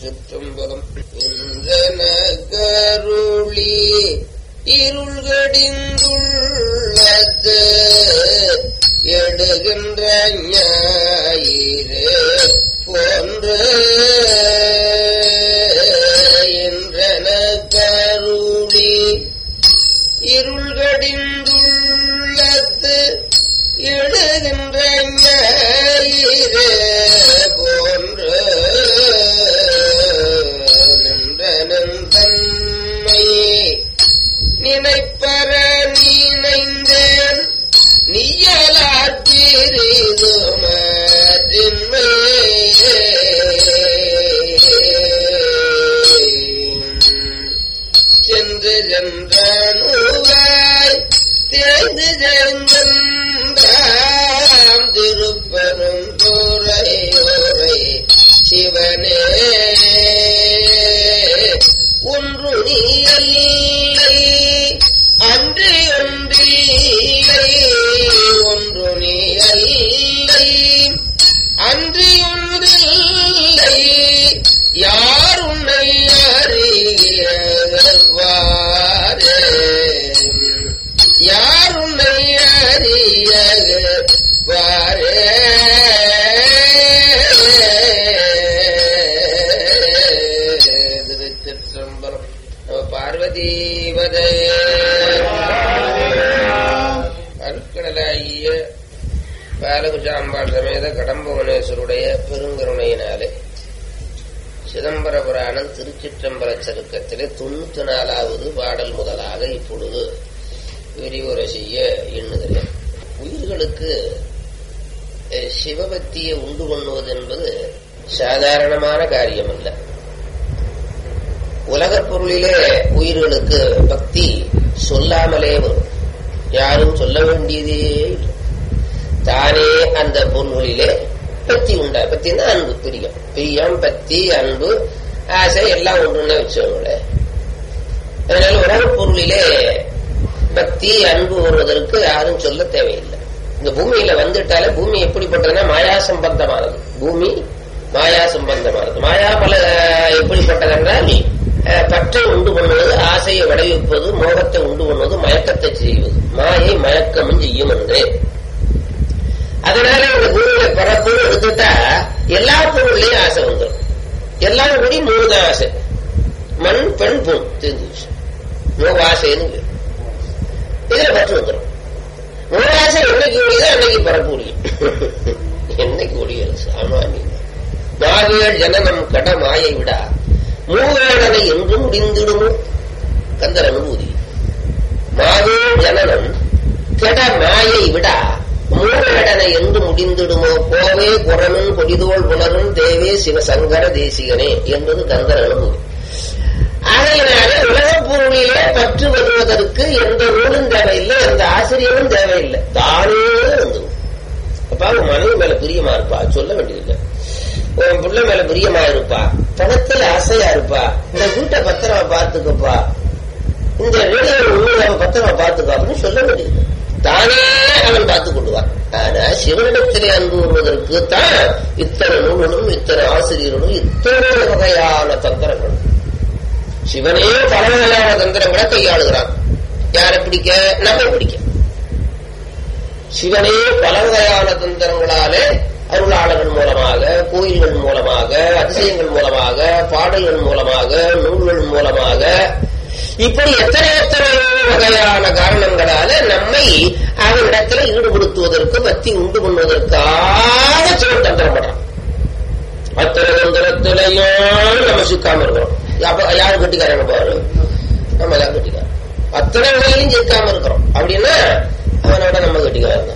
திருச்சிற்றம்பலம் இன்றன கருளி இருள்கடிந்துள்ளத்து எடுகின்ற ஞாயிறு போன்று இன்றன கருளி இருள்கடிந்துள்ளத்து எழுகின்ற ஞாயிறு போன்று நின்றனன் தன்மை நினைப்பற நினைந்தேன் நீயலார் பிரிதுமதின்மை சென்று சென்றானுவாய் தேர்ந்து சென்றாம் திருப்பெரும் துறையோரை சிவனே ஒன்று நீ அல்லை அன்று ஒன்றில்லை ஒன்று நீ அல்லை அன்று ஒன்றில்லை யார் உன்னை அறியவாரே யார் உன்னை அறியவாரே திருச்சிற்றம்பலம் பார்வதீவதே அருட்கடலாகிய பாலகுஜாம்பாள் சமேத கடம்பவனேஸ்வருடைய பெருங்கருணையினாலே சிதம்பர புராணம் திருச்சிற்றம்பல சருக்கத்திலே தொண்ணூத்தி நாலாவது பாடல் முதலாக இப்பொழுது விரிவுரை செய்ய எண்ணுகிறேன் உயிர்களுக்கு அஹ், சிவபக்தியை உண்டு பண்ணுவது என்பது சாதாரணமான காரியம் அல்ல உலகப் பொருளிலே உயிர்களுக்கு பக்தி சொல்லாமலே வரும் யாரும் சொல்ல வேண்டியதே இல்லை தானே அந்த பொருள்களிலே பத்தி உண்டா பத்தினா அன்பு பிரியம் பிரியம் பத்தி அன்பு ஆசை எல்லாம் ஒன்றுன்னு வச்சவங்களேன் அதனால உலக பொருளிலே பக்தி அன்பு வருவதற்கு யாரும் சொல்ல தேவையில்லை இந்த பூமியில வந்துட்டாலே பூமி எப்படிப்பட்டதுன்னா மாயா சம்பந்தமானது பூமி மாயா சம்பந்தமானது மாயா பல எப்படிப்பட்டதென்றால் அஹ், பற்றை உண்டு பண்ணுவது ஆசையை விளைவிப்பது மோகத்தை உண்டு பண்ணுவது மயக்கத்தை செய்வது மாயை மயக்கமும் செய்யும் என்றே அதனால இந்த பூமியில பிறப்புன்னு எடுத்துட்டா எல்லா பொருள்லயும் ஆசை வந்துடும் எல்லா கூடி மூணு தான் ஆசை மண் பெண் பொன் தெரிஞ்சு மோக ஆசைன்னு பேரு. இதுல பற்று வந்துடும் மோக ஆசை என்னைக்கு முடியுதோ அன்னைக்கு பரப்பு முடியும் என்னைக்கு முடியாது சாமானியம் மாவேள் ஜனனம் கட மாயை விடா மூவேளனை என்று முடிந்திடுமோ கந்தர் அனுபூதி மாவேள் ஜனனம் கெட மாயை விடா மூவேடனை என்று முடிந்திடுமோ கோவே குரனும் கொடிதோள் புலரும் தேவே சிவசங்கர தேசிகனே என்பது கந்தர் அனுபூதி ஆகையினால உலகப் பொருளிலே பற்று வருவதற்கு எந்த நூலும் தேவையில்லை எந்த ஆசிரியரும் தேவையில்லை தானே வந்து அப்பா உன் மனைவி மேல பிரியமா இருப்பா சொல்ல வேண்டியதில்லை உன் பிள்ளை மேல பிரியமா இருப்பா பணத்துல ஆசையா இருப்பா இந்த வீட்டை பத்திரமா பார்த்துக்கப்பா இந்த ரேடியோ உண்மையை அவன் பத்திரமா பார்த்துக்கோ அப்படின்னு சொல்ல வேண்டியது தானே அவன் பார்த்துக் கொள்வான் ஆனா சிவனிடத்திலே அன்பு வருவதற்கு தான் இத்தனை நூல்களும் இத்தனை ஆசிரியர்களும் இத்தனை வகையான தந்திரங்களும் சிவனே பல வகையான தந்திரங்களை கையாளுகிறான் யாரை பிடிக்க நம்மை பிடிக்க சிவனே பல வகையான தந்திரங்களாலே அருளாளர்கள் மூலமாக கோயில்கள் மூலமாக அதிசயங்கள் மூலமாக பாடல்கள் மூலமாக நூல்கள் மூலமாக இப்படி எத்தனை எத்தனை வகையான காரணங்களால நம்மை அவனிடத்தில் ஈடுபடுத்துவதற்கு பக்தி உண்டு பண்ணுவதற்காக சிவன் தந்திரம் பண்றான் அத்தனை தந்திரத்திலையும் நம்ம சிக்காம இருக்கிறோம் அப்ப யாரு கட்டிக்காரங்க பாரு நம்ம தான் கட்டிக்காரன் அத்தனை வகையிலும் சிக்காம இருக்கிறோம் அப்படின்னா அவனோட நம்ம கட்டிக்காரங்க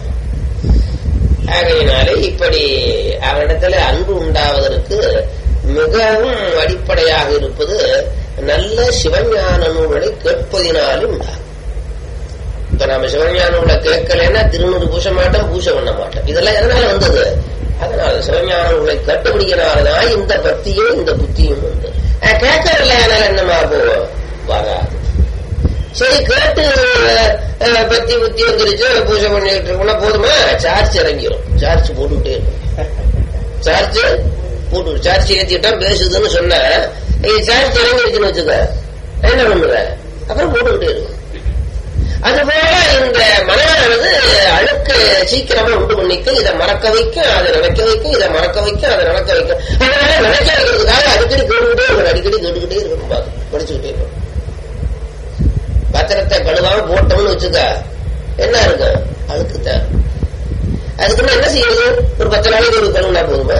ஆகையினாலே இப்படி அவனிடத்துல அன்பு உண்டாவதற்கு மிகவும் அடிப்படையாக இருப்பது நல்ல சிவஞான நூல்களை கேட்பதினாலும் உண்டாகும் இப்ப நம்ம சிவஞான நூலை கேட்கலன்னா திருநூறு பூச மாட்டோம் பூச பண்ண மாட்டோம் இதெல்லாம் எதனால வந்தது அதனால சிவஞான நூலை கட்டுப்பிடிக்கிறனாலதான் இந்த பக்தியும் இந்த புத்தியும் உண்டு அஹ் கேட்கவில்லை அதனால என்னமா போவோம் வராது சரி கேட்டு அஹ், பக்தி புத்தி வந்துருச்சு பூஜை பண்ணிட்டு இருக்கோம்னா போதுமா சார்ஜ் இறங்கிரும் சார்ஜ் போட்டுக்கிட்டே இருக்கும் சார்ஜ் போட்டு சார்ஜ் ஏத்திட்டா பேசுதுன்னு சொன்ன சார்ஜ் இறங்கிருச்சுன்னு வச்சுக்க என்ன பண்ணுவ அப்புறம் போட்டுக்கிட்டே இருக்கும் அதுபோல இந்த மனமானது அழுக்கு சீக்கிரமா உண்டு பண்ணிக்கும் இதை மறக்க வைக்கும் அதை நினைக்க வைக்கும் இதை மறக்க வைக்கும் அதை நடக்க வைக்கும் அதனால நினைக்க வைக்கிறதுக்காக அடிக்கடி கேட்டுக்கிட்டே இருக்கணும் அடிக்கடி கேட்டுக்கிட்டே இருக்கணும் பாத்து படிச்சுக்கிட்டே இருக்கணும் பத்திரத்தை கழுவாம போட்டோம்னு வச்சுக்க என்ன இருக்கும் அழுக்கு தான் அதுக்குன்னு என்ன செய்யறது ஒரு பத்து நாளைக்கு ஒரு கழுவுனா போதுமா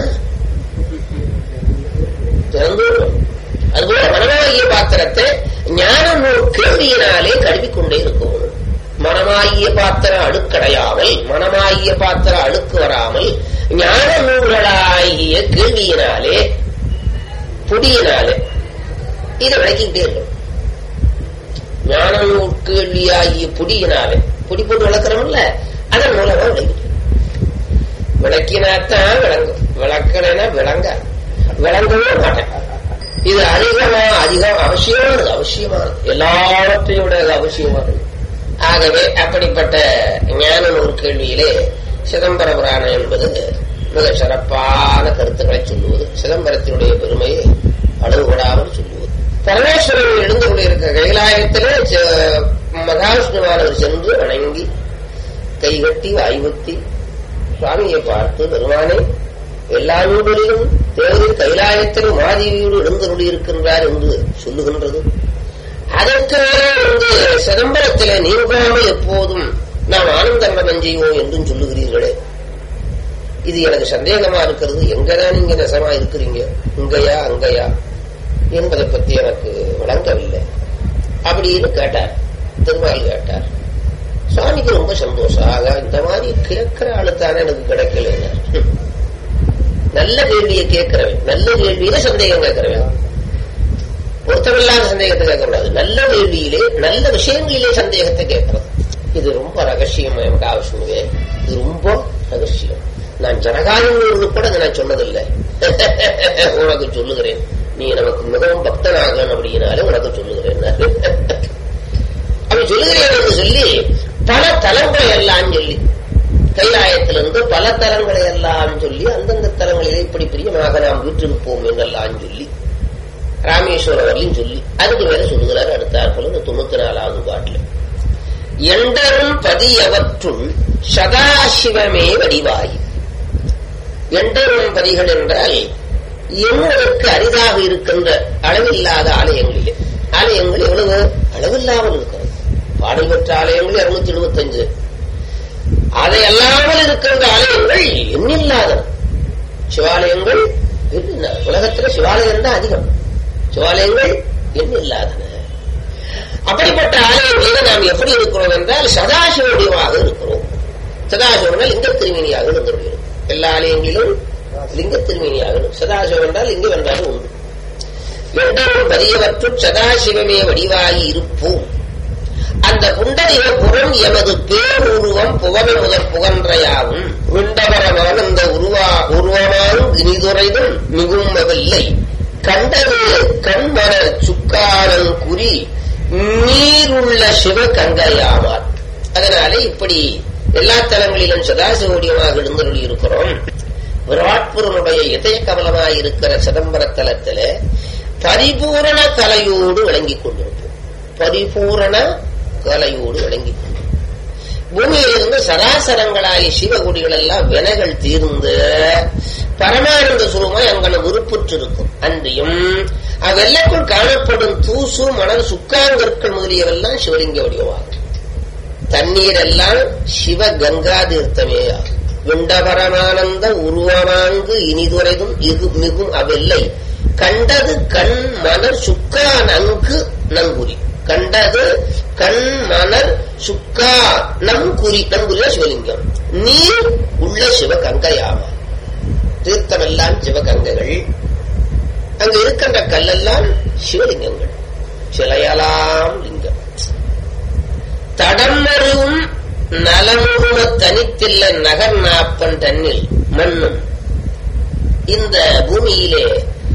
திறந்து அதுபோல மனமாகிய பாத்திரத்தை ஞான நூல் கேள்வியினாலே கழுவிக்கொண்டே இருக்கும் மனமாகிய பாத்திரம் அழுக்கடையாமல் மனமாகிய பாத்திரம் அழுக்கு வராமல் ஞான நூல்களாகிய கேள்வியினாலே பொடியினாலே இதை விளக்கிக்கிட்டே இருக்கும் ஞான நூல் கேள்வியாகிய பொடியினாலே பொடி போட்டு வளர்க்கிறோம்ல அதன் மூலமா விளக்கிட்டு விளக்கினாத்தான் விளங்கும் விளக்கலைன்னா விளங்க விளங்கவே மாட்டேன் இது அதிகமா அதிகம் அவசியமானது அவசியமானது எல்லாவற்றையும் விட அது அவசியமானது ஆகவே அப்படிப்பட்ட ஞான நூல் கேள்வியிலே சிதம்பர புராணம் என்பது மிக சிறப்பான கருத்துக்களை சொல்லுவது சிதம்பரத்தினுடைய பெருமையை அளவுபடாமல் சொல்லுவது பரமேஸ்வரன் எழுந்து கொண்டிருக்க கைலாயத்திலே ச- மகாவிஷ்ணுவானவர் சென்று வணங்கி கைகட்டி வாய்வத்தி சுவாமியை பார்த்து பெருமானே எல்லா நூல்களிலும் தேவரின் கைலாயத்தில் மாதேவியோடு எழுந்தருளி இருக்கின்றார் என்று சொல்லுகின்றது அதற்கு மேலே வந்து சிதம்பரத்திலே நீங்காமல் எப்போதும் நாம் ஆனந்தமடம் செய்வோம் என்றும் சொல்லுகிறீர்களே இது எனக்கு சந்தேகமா இருக்கிறது எங்கதான் நீங்க நெசமா இருக்கிறீங்க இங்கயா அங்கயா என்பதை பத்தி எனக்கு விளங்கவில்லை அப்படின்னு கேட்டார் திருமால் கேட்டார் சுவாமிக்கு ரொம்ப சந்தோஷம் ஆக இந்த மாதிரி கேட்கிற ஆளுத்தானே எனக்கு கிடைக்கல நல்ல கேள்வியை கேட்கிறவன் நல்ல கேள்வியில சந்தேகம் கேட்கிறவன் பொருத்தமில்லாத சந்தேகத்தை கேட்கக்கூடாது நல்ல கேள்வியிலே நல்ல விஷயங்களிலே சந்தேகத்தை கேட்கறது இது ரொம்ப ரகசியம் எனக்கு அவசியமே இது ரொம்ப ரகசியம் நான் ஜனகாயங்களுக்கு கூட இதை நான் சொன்னதில்லை உனக்கு சொல்லுகிறேன் நீ நமக்கு மிகவும் பக்தனாகணும் அப்படின்னாலே உனக்கு சொல்லுகிறேன் அப்படி சொல்லுகிறேன் என்று சொல்லி பல தலங்களை எல்லாம் சொல்லி கைலாயத்திலிருந்து பல தலங்களை எல்லாம் சொல்லி அந்தந்த தலங்களிலே இப்படி பிரியமாக நாம் வீற்றிருப்போம் என்றெல்லாம் சொல்லி ராமேஸ்வரம் வரலையும் சொல்லி அதுக்கு மேல சொல்லுகிறார் அடுத்தாற்போல இந்த தொண்ணூத்தி நாலாவது பாட்டுல எண்டரும் பதியவற்றுள் சதாசிவமே வடிவாய் எண்டரும் பதிகள் என்றால் எங்களுக்கு அரிதாக இருக்கின்ற அளவில்லாத ஆலயங்களிலே ஆலயங்கள் எவ்வளவு அளவில்லாமல் இருக்கிறது பாடல் பெற்ற ஆலயங்கள் இருநூத்தி எழுபத்தஞ்சு அதை அல்லாமல் இருக்கின்ற ஆலயங்கள் எண்ணில்லாதன சிவாலயங்கள் எண்ணில்ல. உலகத்துல சிவாலயம் தான் அதிகம் சிவாலயங்கள் எண்ணில்லாதன அப்படிப்பட்ட ஆலயங்களில் நாம் எப்படி இருக்கிறோம் என்றால் சதாசிவடிவாக இருக்கிறோம் சதாசிவனால் லிங்க திருமேனியாக இருந்திருக்கிறோம் எல்லா ஆலயங்களிலும் லிங்க திருமேனியாக சதாசிவம் என்றால் லிங்கம் என்றாலும் உண்டு என்றும் பதியவற்றுள் சதாசிவமே வடிவாகி இருப்போம் அந்த புண்டரிக புறம் எமது பேருருவம் புகழ முதல் புகன்றையாவும் விண்டவரமான அந்த உருவா உருவமான் இனிதுரைதும் மிகுமவில்லை கண்டது கண்மர சுக்காரன் குறி நீருள்ள சிவ கங்கையாவார் அதனாலே இப்படி எல்லா தலங்களிலும் சதாசிவடியமாக எழுந்தருளி இருக்கிறோம் விராட்புரனுடைய இதய கமலமாய் இருக்கிற சிதம்பர தலத்தில பரிபூரண கலையோடு விளங்கிக் கொண்டிருப்போம் பரிபூரண கலையோடு விளங்கிக் கொண்டிருப்போம் பூமியிலிருந்து சராசரங்களாகிய சிவகுடிகள் எல்லாம் வினைகள் தீர்ந்து பரமானந்த சுரூபமாய் அங்கன விருப்புற்றிருக்கும் அன்றியும் அவ்வெல்லக்குள் காணப்படும் தூசு மணல் சுக்காங்கற்கள் முதலியவெல்லாம் சிவலிங்க வடிவமாகும் தண்ணீர் எல்லாம் சிவ கங்கா தீர்த்தமே விண்டபரமானந்த உருவமாங்கு இனிதுரைதும் இது மிகும் அவ்வெல்லை கண்டது கண் மலர் சுக்கா நன்கு நங்குறி கண்டது கண் மலர் சுக்கா நங்குறி நங்குறியா சிவலிங்கம் நீர் உள்ள சிவகங்கையாமா தீர்த்தமெல்லாம் சிவகங்கைகள் அங்க இருக்கின்ற கல்லெல்லாம் சிவலிங்கங்கள் சிலையலாம் லிங்கம் தடமருவும் நலமுரும தனித்தில்ல நகர் நாப்பன் தன்னில் மண்ணும் இந்த பூமியிலே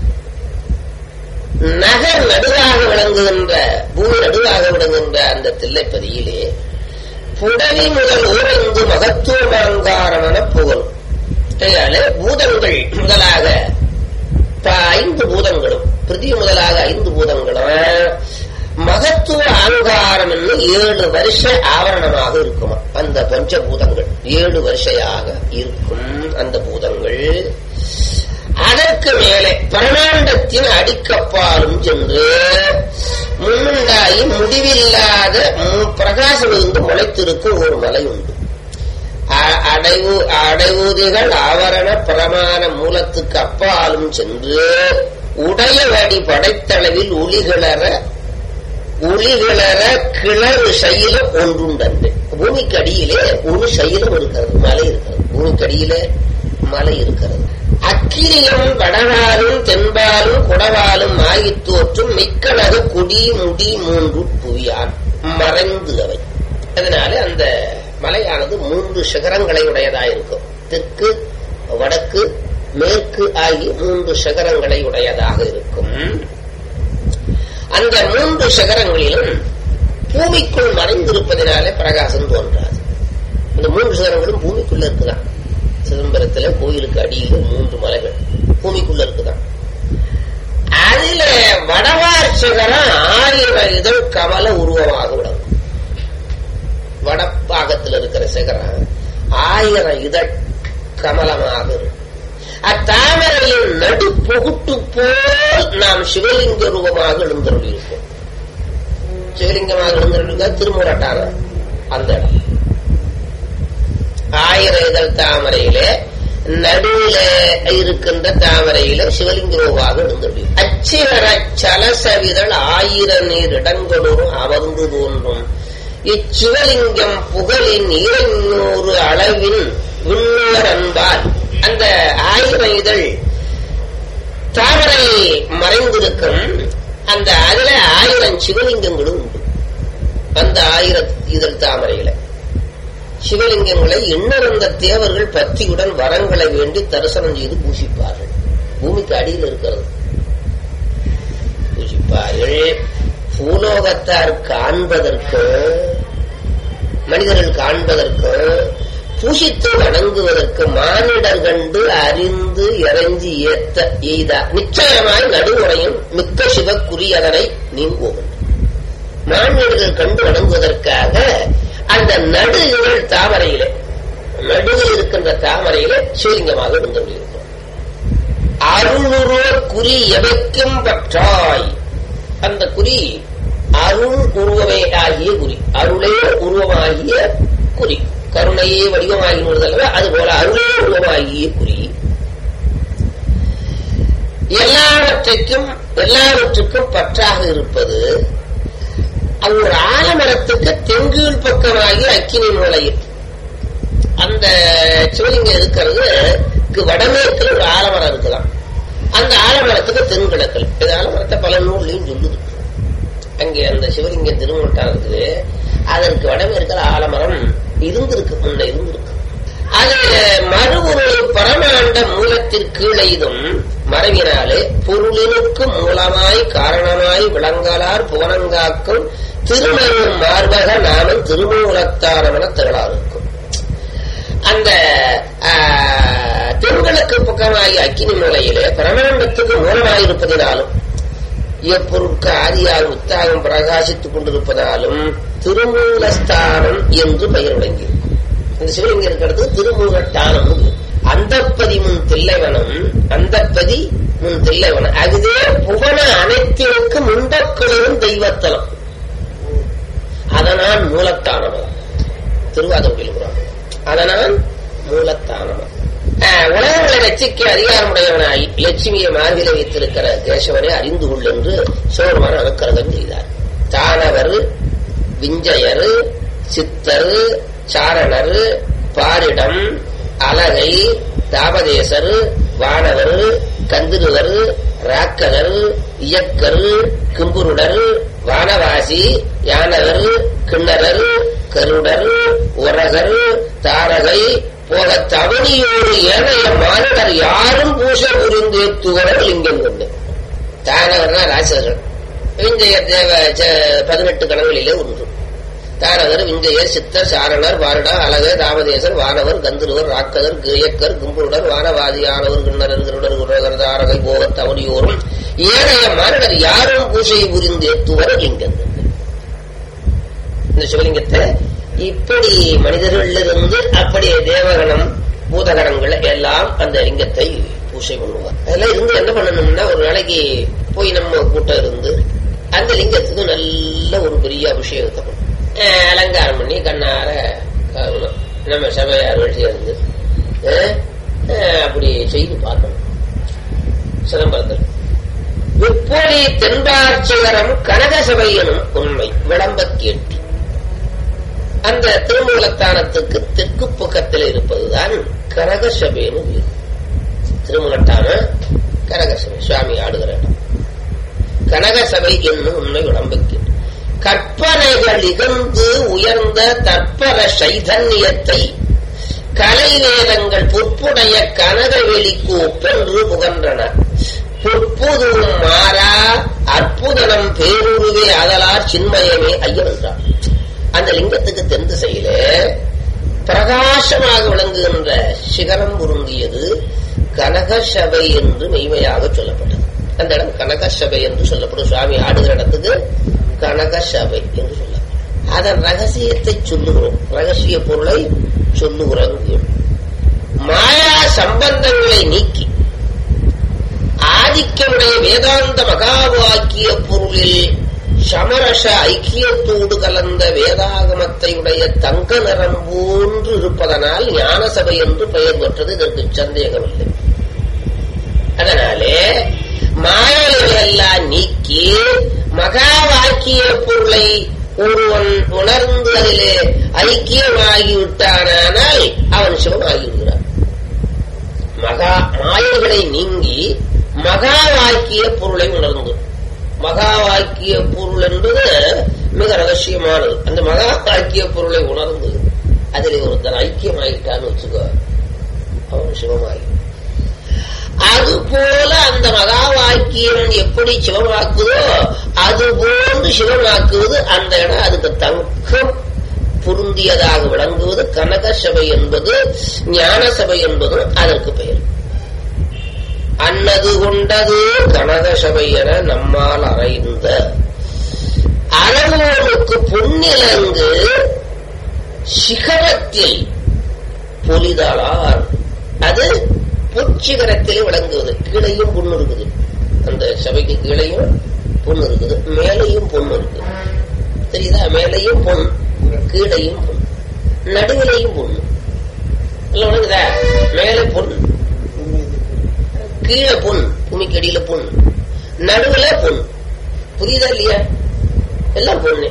நகர் நடுவாக விளங்குகின்ற பூமி நடுவாக விளங்குகின்ற அந்த தில்லைப்பதியிலே புடவி முதல் ஊரங்கு மகத்துவ அலங்காரமென புகழும் அதனால பூதங்கள் முதலாக ஐந்து பூதங்களும் பிருத்திவி முதலாக ஐந்து பூதங்களும் மகத்துவ அலங்காரம் என்று ஏழு வருஷ ஆவரணமாக இருக்குமா அந்த பஞ்சபூதங்கள் ஏழு வருஷையாக இருக்கும் அந்த பூதங்கள் அதற்கு மேலே பரமாண்டத்தின் அடிக்கப்பாலும் சென்று முன்னுண்டாகி முடிவில்லாத பிரகாசம் இருந்து முளைத்திருக்கும் ஒரு மலை உண்டு அடைவு அடைவுதிகள் ஆவரண பிரமாண மூலத்துக்கு அப்பாலும் சென்று உடையவடி படைத்தளவில் ஒளிகளற ஒளிகளற கிளறு சைலம் ஒன்றுண்டன்று பூமிக்கு அடியிலே ஒரு சைலம் இருக்கிறது மலை இருக்கிறது பூமிக்கு அடியிலே மலை இருக்கிறது அக்கிரியும் வடவாலும் தென்பாலும் குடவாலும் ஆகித் தோற்றும் மிக்கழகு குடி முடி மூன்று புவியான் மறைந்து அவை அதனால அந்த மலையானது மூன்று சிகரங்களை உடையதாயிருக்கும் தெற்கு வடக்கு மேற்கு ஆகிய மூன்று சிகரங்களை உடையதாக இருக்கும் அந்த மூன்று சிகரங்களிலும் பூமிக்குள் மறைந்திருப்பதினாலே பிரகாசம் தோன்றாது இந்த மூன்று சிகரங்களும் பூமிக்குள்ள இருக்குதான் சிதம்பரத்துல கோயிலுக்கு அடியில் மூன்று மலைகள் பூமிக்குள்ள இருக்குதான் அதுல வடவார் சிகரம் ஆயிரம் இதழ் கமல உருவமாக விடும் வடப்பாகத்தில் இருக்கிற சிகரம் ஆயிரம் இதழ் கமலமாக இருக்கும் அத்தாமரையின் நடு புகுட்டு போல் நாம் சிவலிங்க ரூபமாக எழுந்தருளியிருக்கோம் சிவலிங்கமாக எழுந்தருளிருக்க திருமுரட்டான அந்த இடம் ஆயிரம் இதழ் தாமரையிலே நடுவில் இருக்கின்ற தாமரையில சிவலிங்க ரூபாக எழுந்தருளி அச்சிவர சலசவிதழ் ஆயிரம் நீர் இடங்களோரும் அமர்ந்து தோன்றும் இச்சிவலிங்கம் புகழின் இருநூறு அளவின் விண்ணோர் அன்பால் அந்த ஆயிரம் இதழ் தாமரை மறைந்திருக்கும் அந்த அதுல ஆயிரம் சிவலிங்கங்களும் உண்டு அந்த ஆயிரம் இதழ் தாமரையில சிவலிங்கங்களை எண்ணறந்த தேவர்கள் பக்தியுடன் வரங்களை வேண்டி தரிசனம் செய்து பூசிப்பார்கள் பூமிக்கு அடியில் இருக்கிறது பூசிப்பார்கள் பூலோகத்தார் காண்பதற்கு மனிதர்கள் காண்பதற்கு பூசித்து வணங்குவதற்கு மானிடர் கண்டு அறிந்து இறைஞ்சி ஏத்த எய்தா நிச்சயமாய் நடுமுறையும் மிக்க சிவக்குறி அதனை நீங்குவோம் மானிடர்கள் கண்டு வணங்குவதற்காக அந்த நடு இதழ் தாமரையிலே நடுவில் இருக்கின்ற தாமரையிலே சிவலிங்கமாக இருந்திருக்கும் அருளுருவ குறி எவைக்கும் பற்றாய் அந்த குறி அருள் உருவமே ஆகிய குறி அருளே உருவமாகிய குறி கருணையே வடிவமாகினதல்ல அதுபோல அருளே உருவமாகிய குறி எல்லாவற்றைக்கும் எல்லாவற்றுக்கும் பற்றாக இருப்பது அது ஒரு ஆலமரத்துக்கு தெங்கீழ் பக்கமாகி அக்கினி மூலையில் அந்த சிவலிங்கம் இருக்கிறது வடமேற்கில் ஒரு ஆலமரம் இருக்கலாம் அந்த ஆலமரத்துக்கு தென்கிழக்கல் இது ஆலமரத்தை பல நூல்லையும் சொல்லுது அங்கே அந்த சிவலிங்கம் திருமணம் இருக்குது அதற்கு வடமேற்கில் ஆலமரம் இருந்திருக்கு முன்ன இருந்திருக்கு அது மறுபொருள் பரமாண்ட மூலத்திற்கீழைதும் மறைவினாலே பொருளினுக்கு மூலமாய் காரணமாய் விளங்கலார் புவனங்காக்கும் திருமணம் மார்பக நாமம் திருமூலத்தாரமென திகழார் இருக்கும் அந்த தென்கிழக்கு பக்கமாகி அக்கினி மூலையிலே பிரமாண்டத்துக்கு மூலமாயிருப்பதினாலும் எப்பொருட்கு ஆதியாக உத்தாகம் பிரகாசித்துக் கொண்டிருப்பதாலும் திருமூலஸ்தானம் என்று பெயர் விளங்கியிருக்கும் இந்த சிவலிங்கம் இருக்கிறது திருமூலட்டானம் அந்தப்பதி முன் தில்லைவனம் அந்தப்பதி முன் தில்லைவனம் அதுவே புவன அனைத்திற்கு முண்டக்களிலும் தெய்வத்தலம் அதனால் மூலத்தானமம் திருவாதூரில் அதனால் மூலத்தானமம் உலகங்களை ரசிக்க அதிகாரமுடையவனாய் லட்சுமியை மார்பில வைத்திருக்கிற கேசவனை அறிந்து கொள் என்று சோழமான அனுக்கிரகம் செய்தார் தானவர் விஞ்சயர் சித்தர் சாரணர் பாரிடம் அலகை தாபதேசர் வானவர் கந்திருவர் ராக்கதர் இயக்கர் கிம்புருடர் வானவாசி யானவர் கிண்ணரர் கருடர் உரகர் தாரகை போல தவணியோடு ஏனைய மானிடர் யாரும் பூசை புரிந்து ஏற்றுவர்கள் லிங்கம் கொண்டு தானவர்னா ராசர்கள் விஞ்சய தேவ பதினெட்டு கடவுளிலே ஒன்று தாரகர் விஞ்சயர் சித்தர் சாரணர் வாரடா அழகர் ராமதேசர் வானவர் கந்தருவர் ராக்கதர் கிரியக்கர் கும்புருடர் வானவாதியானவர் கிண்ணரர் கிருடர் குரகர் தாரகை போகத் தவடியோரும் ஏனைய மானிடர் யாரும் பூஜை புரிந்து எத்துவர் லிங்கம் இந்த சிவலிங்கத்தை இப்படி மனிதர்களிலிருந்து அப்படி தேவகணம் பூதகணங்கள் எல்லாம் அந்த லிங்கத்தை பூஜை பண்ணுவார் அதெல்லாம் இருந்து என்ன பண்ணணும்னா ஒரு நாளைக்கு போய் நம்ம கூட்டம் இருந்து அந்த லிங்கத்துக்கு நல்ல ஒரு பெரிய அபிஷேகத்தை பண்ணணும் அஹ் அலங்காரம் பண்ணி கண்ணார காரணம் நம்ம சபையார்கள் சேர்ந்து அஹ் அஹ் அப்படி செய்து பார்க்கணும் சிதம்பரத்தில் முப்பொழி தென்பாட்சிகரம் கனக சபை எனும் உண்மை விளம்பக் கேட்டு அந்த திருமூலத்தானத்துக்கு தெற்கு பக்கத்தில் இருப்பதுதான் கனகசபைன்னு வீடு திருமூலத்தான கனகசபை சுவாமி ஆடுகிற இடம் கனகசபை என்னும் உண்மை விளம்பக்கு கற்பனைகள் இகழ்ந்து உயர்ந்த தற்பர சைதன்யத்தை கலை வேதங்கள் பொற்புடைய கனகவெளிக்கு ஒப்பென்று புகன்றன பொற்புதுவும் மாறா அற்புதனம் பேருருவே அதலார் சின்மயமே ஐயவென்றார் அந்த லிங்கத்துக்கு தென் திசையில பிரகாசமாக விளங்குகின்ற சிகரம் பொருந்தியது கனகசபை என்று மெய்மையாக சொல்லப்பட்டது அந்த இடம் கனகசபை என்று சொல்லப்படும் சுவாமி ஆடுகிற இடத்துக்கு கனகசபை என்று சொல்லப்படும் அதன் ரகசியத்தை சொல்லுகிறோம் ரகசிய பொருளை சொல்லுகிறோம் மாயா சம்பந்தங்களை நீக்கி ஆதிக்கமுடைய வேதாந்த மகாவாக்கிய பொருளில் சமரச ஐக்கியத்தோடு கலந்த வேதாகமத்தை உடைய தங்க நிறம் போன்று இருப்பதனால் ஞான சபை என்று பெயர் பெற்றது இதற்கு சந்தேகமில்லை அதனாலே மாயைகளை எல்லாம் நீக்கி மகா வாக்கிய பொருளை ஒருவன் உணர்ந்து அதிலே ஐக்கியமாகிவிட்டானால் அவன் சிவமாகிவிடுகிறான் மகா மாயைகளை நீங்கி மகா வாக்கிய பொருளை உணர்ந்து மகா வாக்கிய பொருள் என்பது மிக ரகசியமானது அந்த மகா வாக்கிய பொருளை உணர்ந்து அதில் ஒருத்தன் ஐக்கியமாயிட்டான்னு வச்சுக்கோ அவன் சிவமாகி அது போல அந்த மகா வாக்கியம் எப்படி சிவமாக்குதோ அது போன்று சிவமாக்குவது அந்த இடம் அதுக்கு தங்கம் பொருந்தியதாக விளங்குவது கனக சபை என்பது ஞான சபை என்பதும் அதற்கு பெயர் அன்னது கொண்டது கனக சபை என நம்மால் அறைந்த அளவோனுக்கு பொன்னிலங்கு சிகரத்தில் பொலிதலார் அது பொற்சிகரத்திலே விளங்குவது கீழையும் பொண்ணு இருக்குது அந்த சபைக்கு கீழையும் பொண்ணு இருக்குது மேலையும் பொண்ணு இருக்குது தெரியுதா மேலையும் பொன் கீழையும் பொன் நடுவிலையும் பொண்ணு இல்ல விளங்குதா மேலே பொன் கீழே பொன் பூமிக்கு அடியில பொன் நடுவுல பொன் புரியுதா இல்லையா எல்லாம் பொண்ணு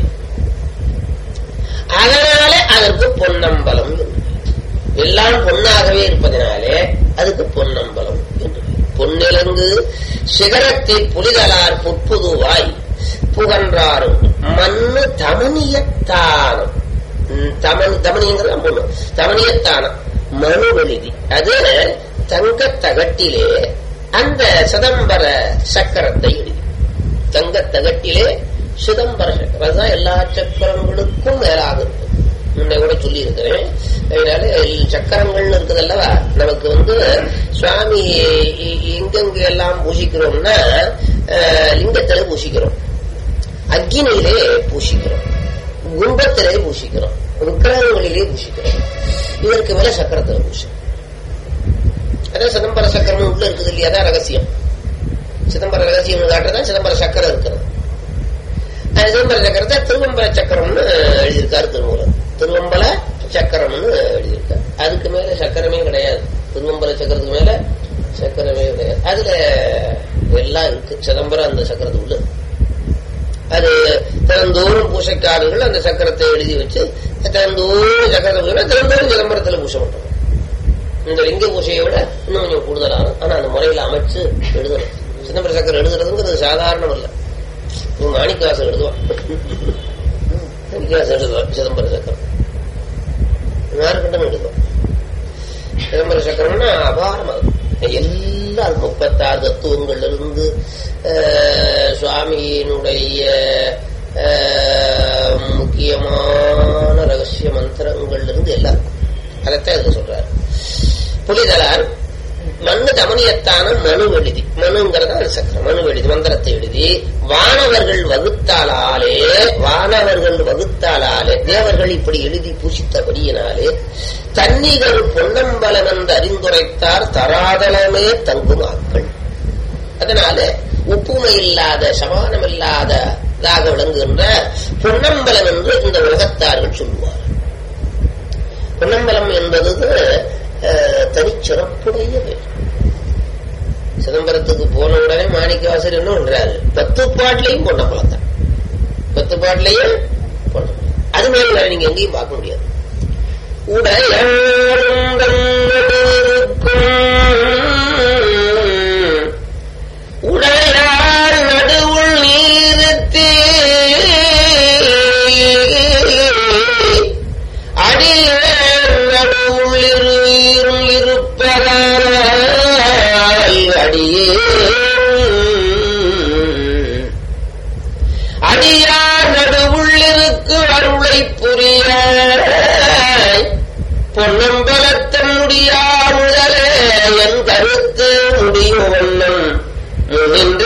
அதனால அதற்கு பொன்னம்பலம் என்று எல்லாம் பொன்னாகவே இருப்பதனாலே அதுக்கு பொன்னம்பலம் என்று பொன்னிலங்கு சிகரத்தை புலிதலார் புற்புதுவாய் புகன்றாரும் மண்ணு தமனியத்தானம் தமனி தமனிங்கிறது பொண்ணு தமனியத்தானம் மனு வெளிதி அது தங்க தகட்டிலே அந்த சிதம்பர சக்கரத்தை எழுதி தங்க தகட்டிலே சிதம்பர சக்கரம் அதுதான் எல்லா சக்கரங்களுக்கும் மேலாக இருக்கும் முன்ன கூட சொல்லி இருக்கிறேன் அதனால சக்கரங்கள்னு இருக்குது அல்லவா நமக்கு வந்து சுவாமி எங்கெங்க எல்லாம் பூசிக்கிறோம்னா லிங்கத்திலே பூசிக்கிறோம் அக்னியிலே பூசிக்கிறோம் கும்பத்திலே பூசிக்கிறோம் விக்கிரகங்களிலே பூசிக்கிறோம் இதற்கு மேல சக்கரத்துல பூசிக்கிறோம் அதான் சிதம்பர சக்கரம் உள்ள இருக்குது இல்லையா அதான் ரகசியம் சிதம்பர ரகசியம் காட்டுறதா சிதம்பர சக்கரம் இருக்கிறது சிதம்பர சக்கரத்தை திருவம்பர சக்கரம்னு எழுதியிருக்காரு திருமூலம் திருவம்பல சக்கரம்னு எழுதியிருக்காரு அதுக்கு மேல சக்கரமே கிடையாது திருவம்பல சக்கரத்துக்கு மேல சக்கரமே கிடையாது அதுல எல்லாம் இருக்கு சிதம்பரம் அந்த சக்கரத்துக்குள்ள அது திறந்தோறும் பூசைக்காரர்கள் அந்த சக்கரத்தை எழுதி வச்சு திறந்தோறும் சக்கரத்தை பூசினா திறந்தோறும் சிதம்பரத்துல பூசை பண்றாங்க இந்த லிங்க பூசையை விட இன்னும் கொஞ்சம் கூடுதலாகும் ஆனா அந்த முறையில அமைச்சு எழுதணும் சிதம்பர சக்கரம் எழுதுறதுங்கிறது சாதாரணம் இல்லை மாணிக்கவாசம் எழுதுவான் மாணிக்கவாசம் எழுதுவான் சிதம்பர சக்கரம் யாருக்கிட்டும் எழுதுவான் சிதம்பர சக்கரம்னா அபாரமாகும் எல்லாம் முப்பத்தாறு தத்துவங்கள்ல இருந்து சுவாமியினுடைய முக்கிய ரகசியமான ரகசிய மந்திரங்கள் இருந்து எல்லாம் இருக்கும். அதைத்தான் இதுல சொல்றாரு புலிதலார் மண்ணு தமனியத்தான மனு எழுதி மனுங்கிறதா அது சக்கரம் மனு எழுதி மந்திரத்தை எழுதி வானவர்கள் வகுத்தாலாலே வானவர்கள் வகுத்தாலாலே தேவர்கள் இப்படி எழுதி பூசித்தபடியினாலே தன்னிகர் பொன்னம்பலன் என்று அறிந்துரைத்தார் தராதலமே தங்கும் ஆக்கள் அதனால ஒப்புமை இல்லாத சமானம் இல்லாததாக விளங்குகின்ற பொன்னம்பலம் என்று இந்த உலகத்தார்கள் சொல்லுவார் பொன்னம்பலம் என்பது அஹ், தனிச்சிறப்புடைய பேர் சிதம்பரத்துக்கு போன உடனே மாணிக்கவாசர் என்ன பண்றாரு பத்து பாட்டிலையும் பொன்னம்பலம் தான் பத்து பாட்டிலையும் பொன்னம்பலம் அது மாதிரி வேற நீங்க எங்கேயும் பார்க்க முடியாது உடையார்க்கும் உடையார் நடுவுள் நீருத்தே அடியார் நடுவுள் இருவீரும் இருப்பதால் அடியே அடியார் நடுவுள்ளிருக்கு அருளை புரிய பொன்னம்பலத்தன் முடியாமுதலே என் கருத்து முடியும் வண்ணம் முனின்ற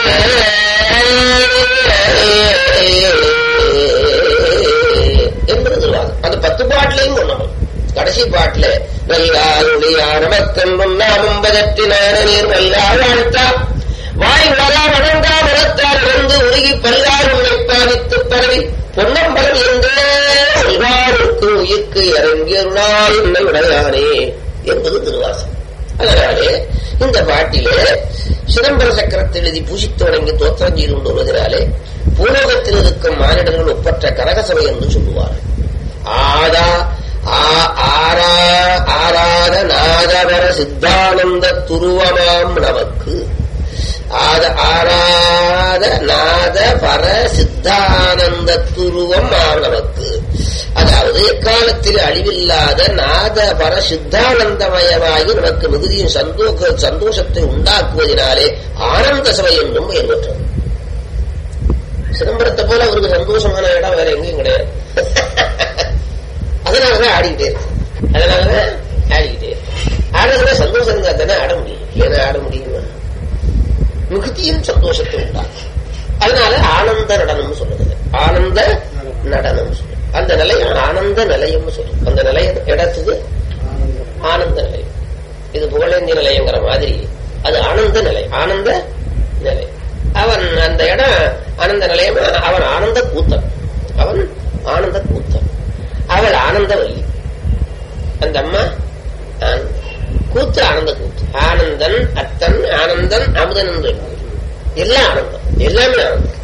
என்பது சொல்லுவாங்க அந்த பத்து பாட்டிலையும் பொன்னம்பலம் கடைசி பாட்டுல நல்லால் ஒளியாரமக்கன் பொன்னாமும் பதற்றினான நீர் நல்லால் வாழ்த்தா வாய் வளா வணங்கா மனத்தால் வந்து உருகி பல்லார் உன்னை பாதித்து பரவி பொன்னம்பலம் என்றே அல்வாருக்கு உயிர்க்கு இறங்கியருளால் என்னை உடையானே என்பது திருவாசம் அதனாலே இந்த பாட்டிலே சிதம்பர சக்கரத்தை எழுதி பூசித்து வணங்கி தோற்றம் செய்து கொண்டு வருவதனாலே பூலோகத்தில் இருக்கும் மானிடர்கள் ஒப்பற்ற கரகசபை என்று சொல்லுவார்கள் ஆதா ஆ- ஆரா ஆராத நாதவர சித்தானந்த துருவமாம் நமக்கு ஆத ஆராத நாத பர சித்தானந்த துருவம் ஆம் நமக்கு அதாவது எக்காலத்தில் அழிவில்லாத நாத பர சித்தானந்தமயமாகி நமக்கு மிகுதியும் சந்தோஷ சந்தோஷத்தை உண்டாக்குவதனாலே ஆனந்த சபை என்றும் பெயர் பெற்றது சிதம்பரத்தை போல அவருக்கு சந்தோஷமான இடம் வேற எங்கேயும் கிடையாது அதனாலதான் ஆடிக்கிட்டே இருக்கு அதனாலதான் ஆடிக்கிட்டே இருக்கு ஆடுறதுல சந்தோஷம் இருந்தா தானே ஆட முடியும் இல்லைன்னா ஆட முடியுமா மிகுதியும் சந்தோஷத்தை உண்டாக்கும் அதனால ஆனந்த நடனம் சொல்லுது ஆனந்த நடனம் சொல்லு அந்த நிலையம் ஆனந்த நிலையம்னு சொல்லு அந்த நிலையம் இடத்துக்கு ஆனந்த நிலையம் இது புகழேந்தி நிலையங்கிற மாதிரி அது ஆனந்த நிலை ஆனந்த நிலை அவன் அந்த இடம் ஆனந்த நிலையம் அவன் ஆனந்த கூத்தன் அவன் ஆனந்த கூத்தன் அவள் ஆனந்தவல்லி அந்த அம்மா ஆனந்த. கூத்து ஆனந்த கூத்து ஆனந்தன் அத்தன் ஆனந்தன் அமுதன் என்று எல்லாம் ஆனந்தம் எல்லாமே ஆனந்தம்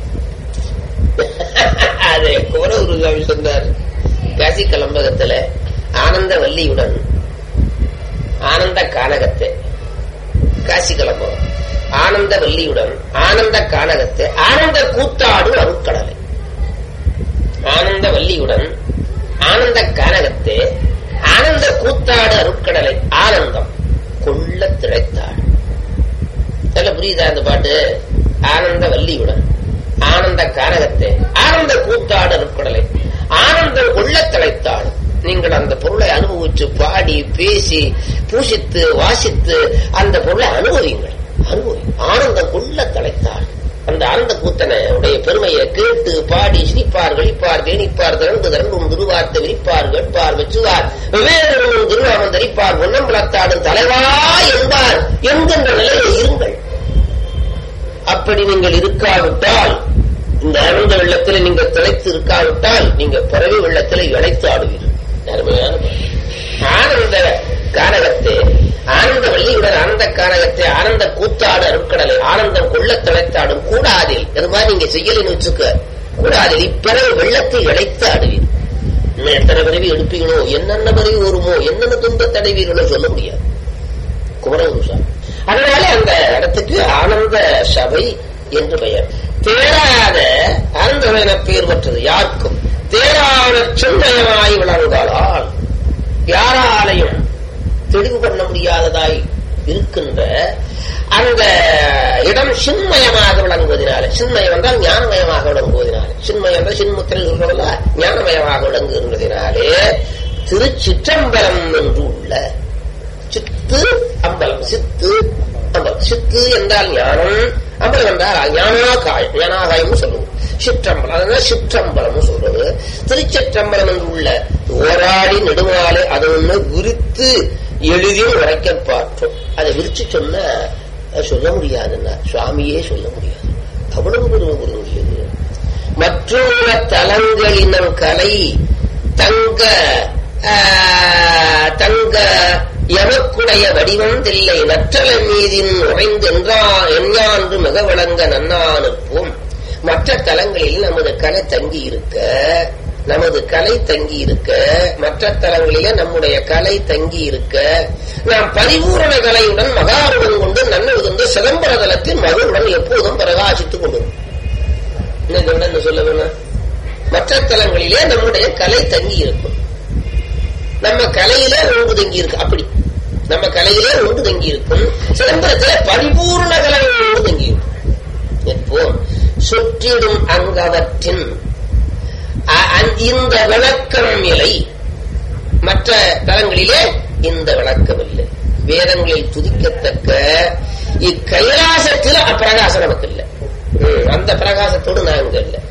அதே குமர குருசாமி சொன்னார் காசி கலம்பகத்துல ஆனந்த வள்ளியுடன் ஆனந்த கானகத்தை காசி கலம்பகம் ஆனந்த வள்ளியுடன் ஆனந்த கானகத்தை ஆனந்த கூத்தாடு அருட்கடலை ஆனந்த வள்ளியுடன் ஆனந்த கானகத்தே ஆனந்த கூத்தாடு அருட்கடலை ஆனந்தம் கொள்ள திளைத்தாடு நல்ல புரியுதா அந்த பாட்டு ஆனந்த வள்ளியுடன் ஆனந்த கானகத்தே ஆனந்த கூத்தாடு அருட்கடலை ஆனந்தம் கொள்ள திளைத்தாடு நீங்கள் அந்த பொருளை அனுபவிச்சு பாடி பேசி பூசித்து வாசித்து அந்த பொருளை அனுபவிங்கள் அனுபவி ஆனந்தம் கொள்ள தலைத்தாள் அந்த ஆனந்த கூத்தனை உடைய பெருமையை கேட்டு பாடி சிரிப்பார் வெளிப்பார் தேனிப்பார் திறந்து திறந்தும் திருவார்த்தை விரிப்பார் கேட்பார் வெச்சுவார் வெவ்வேறு திருவாமம் தரிப்பார் பொன்னம்பலத்தாடும் தலைவா என்பார் என்கின்ற நிலையில் இருங்கள் அப்படி நீங்கள் இருக்காவிட்டால் இந்த ஆனந்த வெள்ளத்தில் நீங்கள் திளைத்து இருக்காவிட்டால் நீங்க பிறவி வெள்ளத்தில் இழைத்து ஆடுவீர்கள் அருமையான பாடல். ஆனந்த காரகத்தே ஆனந்த வள்ளியுடன் ஆனந்த காரகத்தை ஆனந்த கூத்தாடு அருட்கடலை ஆனந்தம் கொள்ள திளைத்தாடும் கூடாதில் இது மாதிரி நீங்க செய்யலன்னு வச்சுக்க கூடாதில் இப்பிறகு வெள்ளத்தை இழைத்து ஆடுவீர் இன்னும் எத்தனை பிறவி எடுப்பீங்களோ என்னென்ன பிறவி வருமோ என்னென்ன துன்பத்தை அடைவீர்களோ சொல்ல முடியாது குமரகுருசா அதனால அந்த இடத்துக்கு ஆனந்த சபை என்று பெயர் தேராத ஆனந்தம் என பெயர் பெற்றது யாருக்கும் தேராத சின்னயமாய் விளங்குவதால் யாராலையும் தெளிவு பண்ண முடியாததாய் இருக்கின்ற அந்த இடம் சின்மயமாக விளங்குவதனாலே விளங்குவதனால சின்மயம் என்றால் ஞானமயமாக விளங்குவதனால சின்மயம் என்றால் சின்முத்திரை சொல்றவல்ல ஞானமயமாக விளங்குவதனாலே திருச்சிற்றம்பலம் என்று உள்ள சித்து அம்பலம் சித்து அம்பலம் சித்து என்றால் ஞானம் அம்பலம் என்றால் ஞானாகாய் ஞானாகாயம் சொல்லுவோம் சிற்றம்பலம் அதனால சிற்றம்பலம் சொல்றது திருச்சிற்றம்பலம் என்று உள்ள ஓராடி நெடுமாலை அது ஒண்ணு விரித்து எளிதில் உரைக்க பார்த்தோம் அதை விரிச்சு சொன்னா அது சொல்ல முடியாதுன்னா சுவாமியே சொல்ல முடியாது அவ்வளவு பெருமை புரிஞ்சியது மற்றுள்ள தலங்களினம் கலை தங்க ஆஹ், தங்க எமக்குடைய வடிவம் தில்லை நற்றல மீதின் உறைந்தென்றா எஞ்ஞான்று மிக விளங்க நன்னா நிற்போம் மற்ற தலங்களில் நமது கலை தங்கி இருக்க நமது கலை தங்கி இருக்க மற்ற தலங்களிலே நம்முடைய கலை தங்கி இருக்க நாம் பரிபூரண கலையுடன் மகாருடன் கொண்டு நன்னழுகின்ற சிதம்பர தலத்தில் மகளுடன் எப்போதும் பிரகாசித்துக் கொண்டிருக்கும் என்ன சொல்ல என்ன சொல்ல வேணும் மற்ற தலங்களிலே நம்முடைய கலை தங்கி இருக்கும் நம்ம கலையிலே ஒன்று தங்கி இருக்கு அப்படி நம்ம கலையிலே ஒன்று தங்கி இருக்கும் சிதம்பரத்திலே பரிபூர்ண கலை ஒன்று தங்கி இருக்கும் எப்போ சுற்றிடும் அங்கவற்றின் அ- அ- இந்த விளக்கம் இலை மற்ற தலங்களிலே இந்த விளக்கம் இல்லை வேதங்களில் துதிக்கத்தக்க இக்கைலாசத்தில் அப்பிரகாசம் நமக்கு இல்லை ம், அந்த பிரகாசத்தோடு நாங்க இல்லை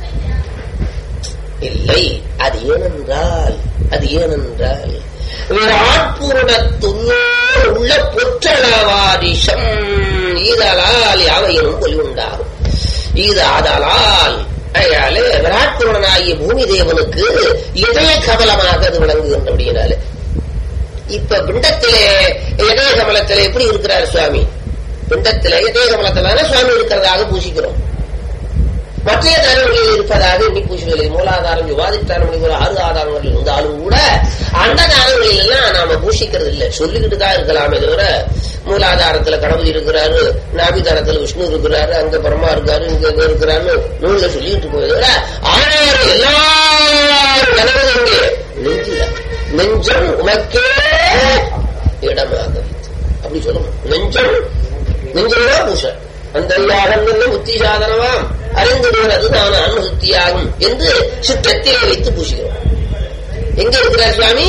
இல்லை அது ஏனென்றால் அது ஏனென்றால் விராட்பூரணத்துள்ளோர் உள்ள பொற்றளவாரிஷம் ஈதலால் யாவையினும் பொலி உண்டாகும் இது ஆதலால் அயாலே விராட்பூரணனாகிய பூமி தேவனுக்கு இதய கமலமாக அது விளங்குகின்றபடியினாலே இப்ப பிண்டத்திலே இதய கமலத்திலே எப்படி இருக்கிறார் சுவாமி பிண்டத்திலே இதய கமலத்திலான சுவாமி இருக்கிறதாக பூசிக்கிறோம் மற்ற தரவுகளில் இருப்பதாக எண்ணி பூசுவதில்லை மூலாதாரம் விவாதித்தான ஒரு ஆறு ஆதாரங்கள் இருந்தாலும் கூட அந்த தானங்களில் எல்லாம் நாம பூஷிக்கிறது இல்லை சொல்லிக்கிட்டு தான் இருக்கலாமே தவிர மூலாதாரத்துல கணபதி இருக்கிறாரு நாபிதாரத்துல விஷ்ணு இருக்கிறாரு அங்க பரமா இருக்காரு இங்க இங்க இருக்கிறாரு நூல்ல சொல்லிட்டு போய் தவிர ஆனால் எல்லாரும் கணபதி எங்கே நெஞ்சில நெஞ்சம் உமக்கே இடமாக வைத்து அப்படி சொல்லணும் நெஞ்சம் நெஞ்சம்னா பூசை அந்த யாகங்கள் புத்தி சாதனமாம் அறிந்துடுவது நான் அனுசுத்தியாகும் என்று சித்தத்திலே வைத்து பூசுகிறோம் எங்க இருக்கிறார் சுவாமி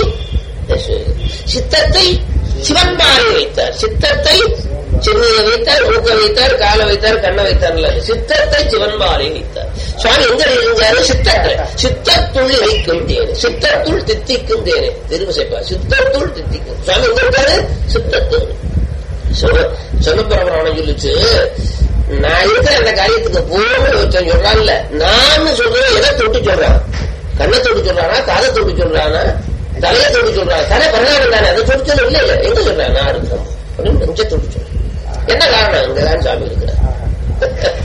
சித்தத்தை சிவன்பாறை வைத்தார் சித்தத்தை சிறுநீரை வைத்தார் மூக்க வைத்தார் காலை வைத்தார் கண்ணை வைத்தார்ல சித்தத்தை சிவன்பாறை வைத்தார் சுவாமி எங்க இருந்தாரு சித்தத்தை சித்தத்துள் வைக்கும் தேனே சித்தத்துள் தித்திக்கும் தேனே திருவசைப்பா சித்தத்துள் தித்திக்கும் சுவாமி எங்க இருக்காரு சித்தத்துள் சொன்னபுரபுராணம் சொல்லிச்சு நான் இருக்கிற அந்த காரியத்துக்கு போகணும்னு ஒருத்தன் சொல்றான்ல நான் சொல்றேன் எதை தொட்டு சொல்றான் கண்ணை தொட்டு சொல்றானா காதை தொட்டு சொல்றானா தலையை தொட்டு சொல்றான் தலை பண்ணாங்க தானே அதை தொட்டு சொல்ல இல்ல இல்ல எங்க சொல்றேன் நான் இருக்கிறேன் அப்படின்னு நெஞ்ச தொட்டு சொல்றேன் என்ன காரணம் இங்கதான் சாமி இருக்கிறார்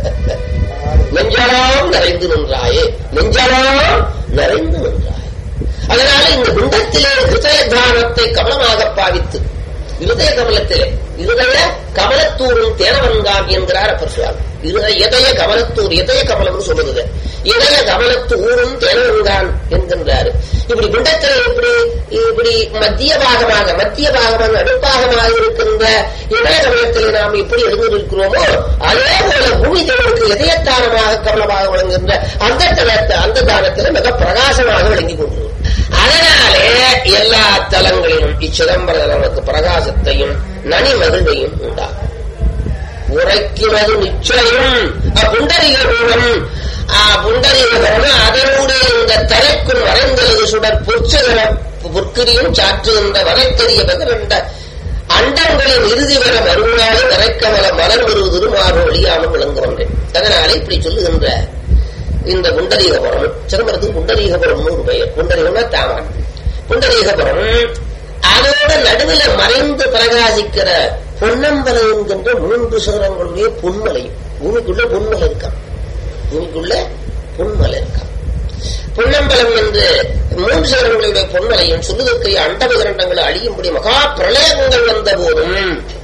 நெஞ்சலாம் நிறைந்து நின்றாயே நெஞ்சலாம் நிறைந்து நின்றாய் அதனால இந்த குண்டத்திலே ஹிருதய தானத்தை கமலமாக பாவித்து இருதய கமலத்திலே இருதய கமலத்தூரும் தேனவன்காம் என்கிறார் அப்பர் சுவாமி இருதய இதய கமலத்தூர் இதய கமலம் சொல்லுது இதய கமலத்து ஊரும் தேனவன்கான் என்கின்றாரு இப்படி குண்டத்திலே இப்படி இப்படி மத்திய பாகமாக மத்திய பாகமாக நடுப்பாகமாக இருக்கின்ற இதய கமலத்திலே நாம் எப்படி எழுந்திருக்கிறோமோ அதே போல பூமி தேவனுக்கு இதயத்தானமாக கமலமாக விளங்குகின்ற அந்த தலத்தை அந்த தானத்திலே மிக பிரகாசமாக விளங்கி கொண்டிருக்கிறோம் அதனாலே எல்லா தலங்களிலும் இச்சிதம்பர நமக்கு பிரகாசத்தையும் நனி மகிழ்வையும் உண்டாகும் உரைக்கிறது நிச்சயம் புண்டரிக மூலம் புண்டரிகம் அதனோடு இந்த தரைக்குள் வரைந்தது சுடர் பொற்சகர பொற்கிரியும் சாற்றுகின்ற வரைத்தறிய பகிரண்ட அண்டங்களின் இறுதி வர மறுநாள் வரைக்கமல மலர் வருவதிரு மாறு ஒழியாமல் விளங்குகின்றேன் அதனால இப்படி சொல்லுகின்ற இந்த புண்டரீகபுரம் சிதம்பரத்துக்கு புண்டரீகபுரம்னு ஒரு பெயர் புண்டரீகம்னா தாமரம் புண்டரீகபுரம் அதோட நடுவில் மறைந்து பிரகாசிக்கிற பொன்னம்பலம் என்கின்ற மூன்று சிகரங்களுடைய பொன்மலையும் பூமிக்குள்ள பொன்மலை இருக்கான் பூமிக்குள்ள பொன்மலை இருக்கான் பொன்னம்பலம் என்று மூன்று சிகரங்களுடைய பொன்மலையும் சொல்லுதற்குரிய அண்டபகிரண்டங்களை அழியும்படி மகா பிரளயங்கள் வந்த போதும்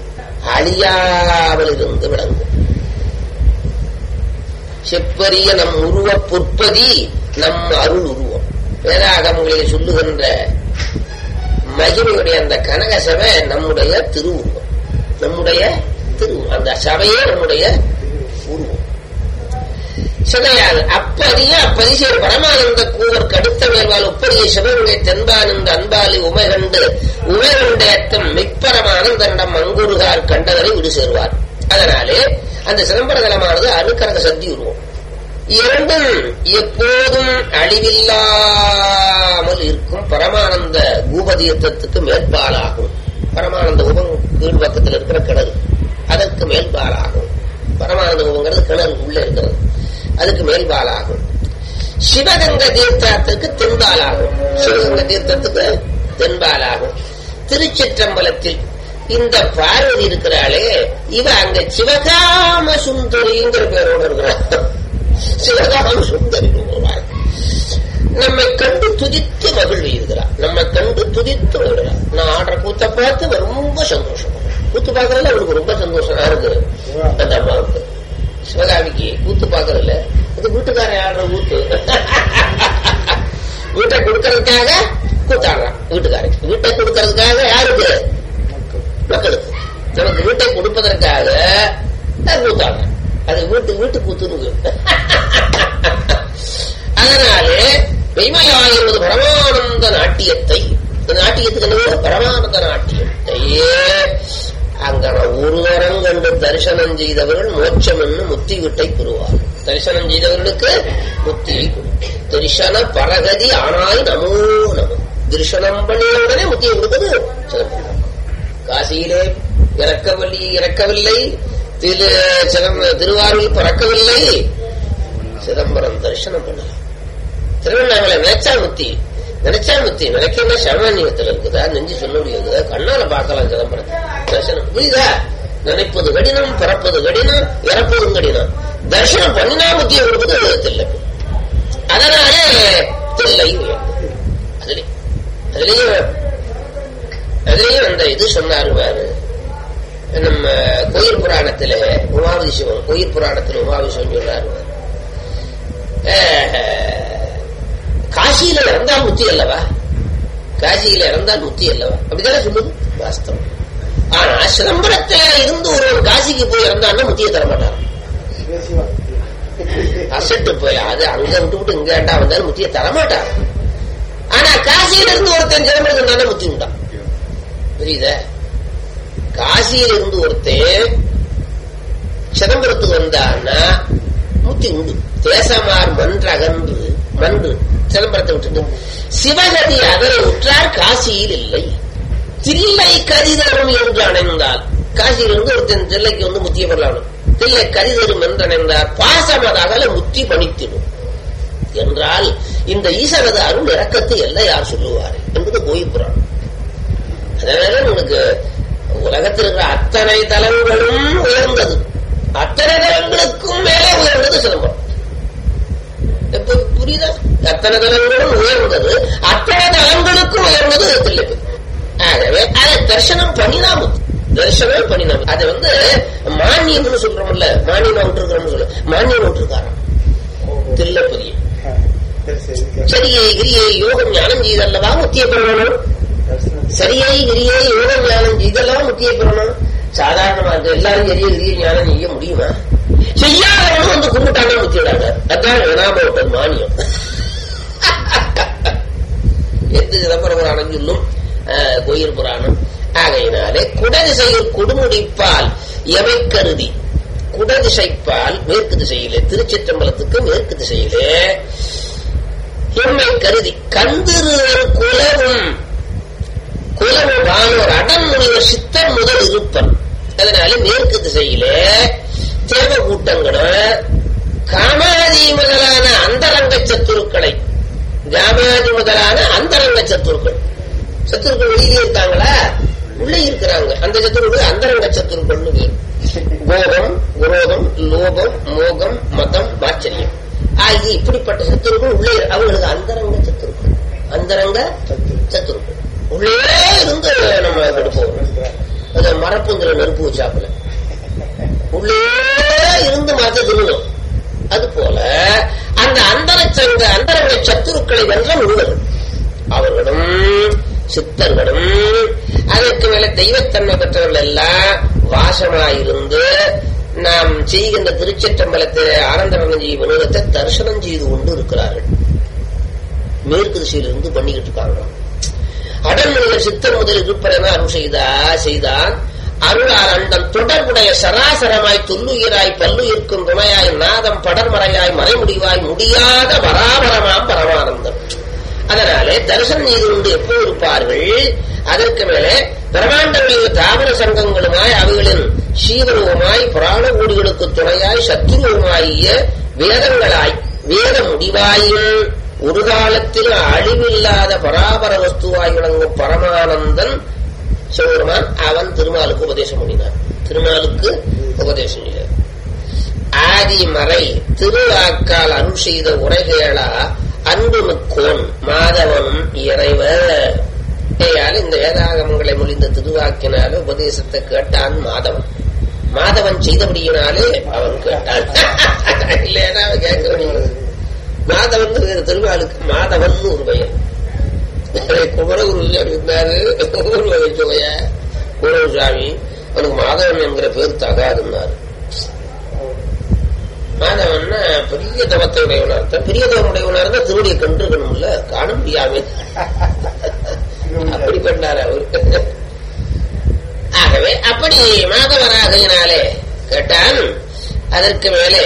அழியாமல் இருந்து விளங்கும் செப்பரிய நம் உருவ பொற்பதி நம் அருள் உருவம் வேதாகமங்களில் சொல்லுகின்ற மகிமையுடைய அந்த கனக சபை நம்முடைய திருவுருவம் நம்முடைய திரு அந்த சபையே நம்முடைய உருவம் கிடையாது அப்பதிய அப்பதிசை பரமானந்த கூவர் கடுத்த மேல்வால் உப்பதிய சிவகங்கை தென்பானந்த அன்பாலி உமைகண்டு உமைகண்டேத்தம் மிப்பரமானந்தனிடம் மங்குருகார் கண்டவரை விடு சேருவார் அதனாலே அந்த சிதம்பரதலமானது அணுக்கரக சக்தி உருவம் இரண்டும் எப்போதும் அழிவில்லாமல் இருக்கும் பரமானந்த பூபதீர்த்தத்துக்கு மேற்பாலாகும் பரமானந்த உபம் கீழ் பக்கத்தில் இருக்கிற கிணறு அதற்கு மேல்பாலாகும் பரமானந்த உபங்கிறது கிணறு உள்ள இருக்கிறது அதுக்கு மேல்பாலாகும் சிவகங்க தீர்த்தத்துக்கு தென்பாலாகும் சிவகங்க தீர்த்தத்துக்கு தென்பாலாகும் திருச்சிற்றம்பலத்தில் இந்த பார்வதி இருக்கிறாளே இவ அங்க சிவகாம சுந்தரிங்கிற பேரோட இருக்கிறார் சிவகாம சுந்தரி வருவாள். நம்மை கண்டு துதித்து மகிழ்வுகிறார் நம்மை கண்டு துதித்து மகிழ்கிறார் நான் ஆடுற கூத்த பார்த்து அவ ரொம்ப சந்தோஷம் கூத்து பார்க்கறதுல அவளுக்கு ரொம்ப சந்தோஷமா இருக்கு அந்த அம்மாவுக்கு சிவகாமிக்கு கூத்து பார்க்கறதுல இது வீட்டுக்காரன் ஆடுற கூத்து வீட்டை கொடுக்கறதுக்காக கூத்தாடுறான் வீட்டுக்காரன் வீட்டை கொடுக்கறதுக்காக யாருக்கு மக்களுக்கு நமக்கு வீட்டை கொடுப்பதற்காக அது கூத்தாடுறான் அது வீட்டு வீட்டு கூத்துன்னு அதனாலே மெய்மையாகிறது பரமானந்த நாட்டியத்தை இந்த நாட்டியத்துக்கு என்னது பரமானந்த நாட்டியத்தையே அங்க ஒரு தரம் கண்டு தரிசனம் செய்தவர்கள் மோட்சம் என்று முத்தி விட்டை பெறுவார் தரிசனம் செய்தவர்களுக்கு முத்தியை கொடுக்கும் தரிசன பரகதி ஆனாய் நமோ நம தரிசனம் பண்ணிய உடனே முத்தியை கொடுத்தது சிதம்பரம். காசியிலே இறக்கவல்லி இறக்கவில்லை திரு சிதம்ப திருவாரூரில் பிறக்கவில்லை சிதம்பரம் தரிசனம் பண்ணலாம் திருவண்ணாமலை நினைச்சா முத்தி நினைச்சா முத்தி நினைக்கல சாமானியத்தில் இருக்குதா நெஞ்சு சொல்ல முடியுதா கண்ணால பார்க்கலாம் சிதம்பரத்தை தரிசனம் புரியுதா நினைப்பது கடினம் பிறப்பது கடினம் இறப்பதும் கடினம் தரிசனம் பண்ணினா முத்தியை கொடுப்பது தில்லை அதனாலே தில்லை உயர்ந்தது அதுலே அதுலயும் அதுலயும் அந்த இது சொன்னாரு பாரு நம்ம கோயில் புராணத்துல உமாவதி சிவன் கோயில் புராணத்துல உமாவதி சிவன் சொல்றாரு பாரு. அஹ், காசியில இறந்தால் முத்தி அல்லவா காசியில இறந்தால் முத்தி அல்லவா அப்படித்தானே சொல்லுது வாஸ்தவம் ஆனா சிதம்பரத்துல இருந்து ஒருவன் காசிக்கு போய் இறந்தான்னா முத்தியை தர மாட்டான் அசட்டு போய் அது அங்க விட்டு விட்டு இங்க ஏண்டா வந்தாலும் முத்தியை தர மாட்டான் ஆனா காசியில இருந்து ஒருத்தன் சிதம்பரத்துக்கு தானே முத்தி உண்டான் புரியுதா காசியில இருந்து ஒருத்தன் சிதம்பரத்துக்கு வந்தான்னா முத்தி உண்டு தேசமார் மன்றகன்று மன்று சிதம்பரத்தை விட்டுட்டு சிவகதி அதனை உற்றார் காசியில் இல்லை தில்லை கரிதரும் என்று அணைந்தால் காசியிலிருந்து ஒருத்தன் தில்லைக்கு வந்து முத்திய பெறலாம் தில்லை கரிதரும் என்று அணைந்தார் பாசமதாகல முத்தி பணித்திடும் என்றால் இந்த ஈசனது அருள் இறக்கத்தை எல்லாம் யார் சொல்லுவார் என்பது கோயில் புராணம் அதனால உனக்கு உலகத்தில் இருக்கிற அத்தனை தலங்களும் உயர்ந்தது அத்தனை தலங்களுக்கும் மேலே உயர்ந்தது சிதம்பரம் இப்ப புரியுதா அத்தனை தலங்களும் உயர்ந்தது அத்தனை தலங்களுக்கும் உயர்ந்தது தில்லைப்பு ஆகவே அதை தரிசனம் பண்ணினாம தரிசனம் பண்ணினாம அதை வந்து மானியம்னு சொல்றோம்ல மானியம் விட்டுருக்கிறோம்னு சொல்ல மானியம் விட்டுருக்காராம் தில்லப்பதியம் சரியை கிரியை யோகம் ஞானம் செய்தல்லவா முத்திய பெறணும் சரியை கிரியை யோகம் ஞானம் செய்தல்லவா முத்திய பெறணும் சாதாரணமா இருக்கு எல்லாரும் எரிய கிரிய ஞானம் செய்ய முடியுமா செய்யாதவனும் வந்து கும்பிட்டாங்க முத்திடாங்க அதான் வேணாமோட்டல் மானியம் எந்த சிதம்பர புராணம் சொல்லும் அஹ், கோயில் புராணம் ஆகையினாலே குடதிசையில் கொடுமுடிப்பால் எவை கருதி குடதிசைப்பால் மேற்கு திசையிலே திருச்சிற்றம்பலத்துக்கு மேற்கு திசையிலே எம்மை கருதி கந்திரு குலவும் குலவும் வானோர் அடன் முனிவர் சித்தர் முதல் இருப்பன் அதனால மேற்கு திசையிலே தேவ கூட்டங்களும் காமாதி முதலான அந்தரங்க சத்துருக்களை காமாதி முதலான அந்தரங்க சத்துருக்கள் சத்துருக்கள் வெளியே இருக்காங்களா உள்ளே இருக்கிறாங்க அந்த சத்துருக்கள் அந்தரங்க சத்துருக்கள்னு பேர் கோபம் குரோதம் லோபம் மோகம் மதம் மாச்சரியம் ஆகிய இப்படிப்பட்ட சத்துருக்கள் உள்ளே அவர்களுக்கு அந்தரங்க சத்துருக்கள் அந்தரங்க சத்துருக்கள் உள்ளே இருந்து நம்ம கொடுப்போம் அந்த மரப்புங்கிற நெருப்பு வச்சாப்புல உள்ளே இருந்து மாத்த திருணும் அது போல அந்த அந்தர சங்க அந்தரங்க சத்துருக்களை வென்ற முனிவர்கள் அவர்களும் சித்தர்களும் அதற்கு மேல தெய்வத்தன்மை பெற்றவர்கள் எல்லாம் வாசமாயிருந்து நாம் செய்கின்ற திருச்சற்றம்பலத்தில் ஆனந்தரணஞ்சி வினோதத்தை தரிசனம் செய்து கொண்டு இருக்கிறார்கள் மேற்கு திசையிலிருந்து பண்ணிக்கிட்டு இருக்காங்க அடல்மொழிகள் சித்தர் முதல் இருப்பதென அருள் செய்தா செய்தான் அருளார் அண்டம் தொடர்புடைய சராசரமாய் தொல்லுயிராய் பல்லுயிர்க்கும் துணையாய் நாதம் படர்மறையாய் மறைமுடிவாய் முடியாத பராபரமாம் பரமானந்தம் அதனாலே தரிசனம் செய்து கொண்டு எப்போ இருப்பார்கள் அதற்கு மேலே பிரமாண்டங்களில் தாவர சங்கங்களுமாய் அவைகளின் சீவரூபமாய் புராண கூடிகளுக்கு துணையாய் சத்துருவமாகிய வேதங்களாய் வேத முடிவாயும் ஒரு காலத்திலும் அழிவில்லாத பராபர வஸ்துவாய் விளங்கும் பரமானந்தன் சிவபெருமான் அவன் திருமாலுக்கு உபதேசம் பண்ணினான் திருமாலுக்கு உபதேசம் செய்தார் ஆதிமறை திருவாக்கால் அருள் செய்த உரைகேளா அன்பு மிக்கோன் மாதவனும் இறைவர் ஆகையால் இந்த வேதாகமங்களை மொழிந்த திருவாக்கினால உபதேசத்தை கேட்டான் மாதவன் மாதவன் செய்தபடியினாலே அவன் கேட்டான் இல்லையா அவன் கேட்க வேண்டியது மாதவன் திருமாலுக்கு மாதவன் ஒரு பையன் குமரகுரு இருந்தாரு ஊர்ல வச்சவைய குமரகுசாமி அவனுக்கு மாதவன் என்கிற பேர் தகாதுன்னாரு மாதவன்னா பெரிய தவத்தை உடையவனா இருந்தா பெரிய தவம் உடையவனா இருந்தா திருவடியை கண்டிருக்கணும்ல காண முடியாம அப்படி பண்ணார் அவரு ஆகவே அப்படி மாதவராகையினாலே கேட்டான் அதற்கு மேலே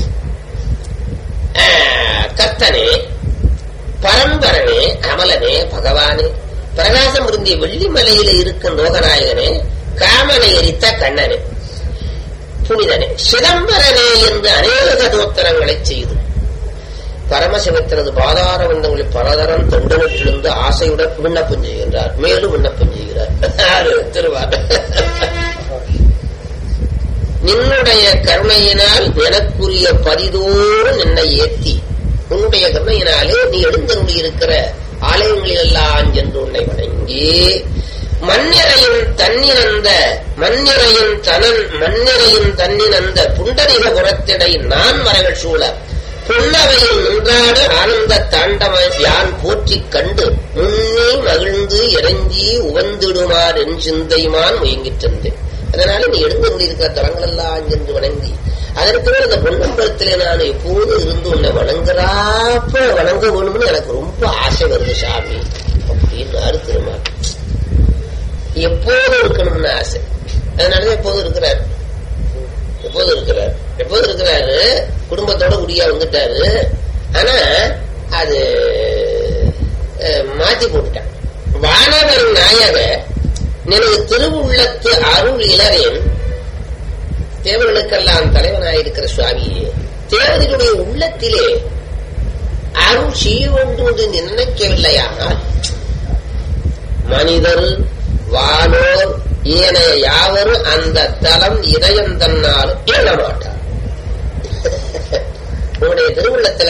கத்தனே பரம்பரனே அமலனே பகவானே பிரகாசம் பொருந்திய வெள்ளிமலையில இருக்கும் லோகநாயகனே காமனை எரித்த கண்ணனே புனிதனே சிதம்பரனே என்று அநேக தோத்திரங்களை செய்து பரமசிவத்தினது பாதார வந்தங்களில் பலதரம் தொண்டனிட்டிருந்து ஆசையுடன் விண்ணப்பம் செய்கின்றார் மேலும் விண்ணப்பம் செய்கிறார் திருவார் நின்னுடைய கருணையினால் எனக்குரிய பதிதோறும் நின்னை ஏத்தி உன்னுடைய கருணையினாலே நீ எழுந்தருளி இருக்கிற ஆலயங்களில் எல்லாம் சென்று உன்னை வணங்கி மண்ணிறையின் தன்னினந்த மண்ணிறையின் தனன் மண்ணிறையின் தன்னினந்த புண்டரிக புறத்திடை நான் மரங்கள் சூழ புன்னவையில் நின்றாடு ஆனந்த தாண்டவ யான் போற்றிக் கண்டு முன்னே மகிழ்ந்து இறங்கி உவந்திடுமார் என் சிந்தைமான் முயங்கிட்டு அதனால நீ எழுந்து கொண்டிருக்கிற தலங்கள் எல்லாம் சென்று வணங்கி அதற்கு மேல் அந்த பொன்னம்பலத்திலே நான் எப்போது இருந்து உன்னை வணங்குறாப்ப வணங்க வேணும்னு எனக்கு ரொம்ப ஆசை வருது சாமி அப்படின்னு திருமால் எப்போதும் இருக்கணும்னு ஆசை அதனாலதான் எப்போதும் இருக்கிறார் எப்போது இருக்கிறார் எப்போது இருக்கிறாரு குடும்பத்தோட குடியா வந்துட்டாரு ஆனா அது மாத்தி போட்டுட்டான் வானவர் நாயக நினைவு திருவுள்ளத்து அருள் இளரேன் தேவர்களுக்கெல்லாம் தலைவனாயிருக்கிற சுவாமி தேவர்களுடைய உள்ளத்திலே அருள் செய்ய வேண்டும் என்று நினைக்கவில்லையானால் மனிதர் வானோர் ஏனைய யாவரும் அந்த தலம் இதயம் தன்னால் எழ மாட்டார் உன்னுடைய திருவுள்ளத்துல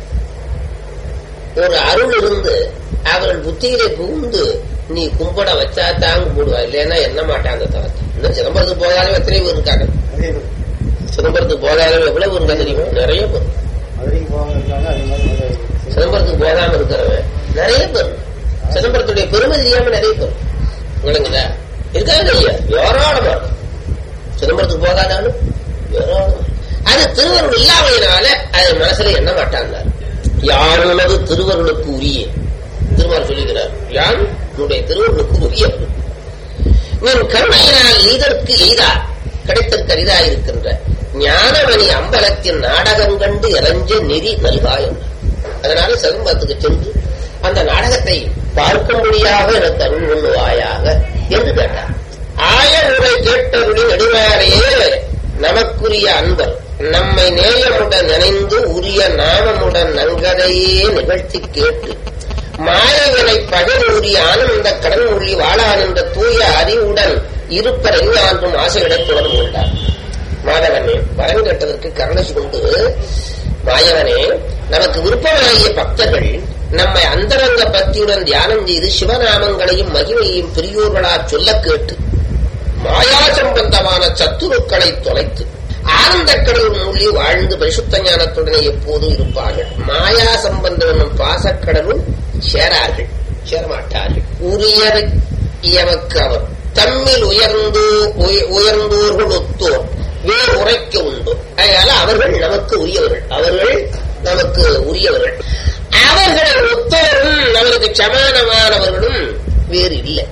ஒரு அருள் இருந்து அவர்கள் புத்தியிலே புகுந்து நீ கும்பிட வச்சா தான் கும்பிடுவா இல்லைன்னா என்ன மாட்டான் அந்த தலத்தை இன்னும் சிதம்பரத்துக்கு போகாத எத்தனை பேர் இருக்காங்க சிதம்பரத்துக்கு போகாத எவ்வளவு இருக்கா தெரியுமா நிறைய பேர் சிதம்பரத்துக்கு போகாம இருக்கிறவன் நிறைய பேர் சிதம்பரத்துடைய பெருமை தெரியாம நிறைய பேர் விளங்குதா இருக்காங்க இல்லையா ஏராளமா இருக்கும் சிதம்பரத்துக்கு போகாதாலும் ஏராளமா அது திருவருள் இல்லாமையினால அது மனசுல எண்ண மாட்டாங்க யாருனது திருவருளுக்கு உரிய திருமால் சொல்லுகிறார் யான் உன்னுடைய திருவருளுக்கு உரிய நீன் கருணையினால் இதற்கு எய்தா கிடைத்திற்கு அரிதா இருக்கின்ற ஞானமணி அம்பலத்தின் நாடகம் கண்டு இறஞ்ச நெறி நல்காய் அதனால சிதம்பரத்துக்கு சென்று அந்த நாடகத்தை பார்க்கும்படியாக எனக்கு அருள் பண்ணுவாயாக என்று கேட்டார் ஆய உரை கேட்டவர்களின் நெடுவாரையே நமக்குரிய அன்பர் நம்மை நேயமுடன் நினைந்து உரிய நாமமுடன் நன்கதையே நிகழ்த்தி கேட்டு மாயவனை பகல் உரிய ஆனந்த கடன் உள்ளி வாழானந்த தூய அறிவுடன் இருப்பர் எங்காண்டும் ஆசைகளை தொடர்பு கொண்டார் மாதவனே வரம் கேட்டதற்கு கருணை கொண்டு மாயவனே நமக்கு விருப்பமாகிய பக்தர்கள் நம்மை அந்தரங்க பக்தியுடன் தியானம் செய்து சிவநாமங்களையும் மகிமையையும் பெரியோர்களா சொல்ல கேட்டு மாயா சம்பந்தமான சத்துருக்களை தொலைத்து ஆனந்த கடவுள் மூலி வாழ்ந்து பரிசுத்த ஞானத்துடனே எப்போதும் இருப்பார்கள் மாயா சம்பந்தம் என்னும் பாசக்கடலும் சேரார்கள் சேரமாட்டார்கள் உரியது எமக்கு அவர் தம்மில் உயர்ந்து உயர்ந்தோர்கள் ஒத்தோர் வேறு உரைக்க உண்டு அதனால அவர்கள் நமக்கு உரியவர்கள் அவர்கள் நமக்கு உரியவர்கள் அவர்களை ஒத்தவரும் நமக்கு சமானமானவர்களும் வேறு இல்லை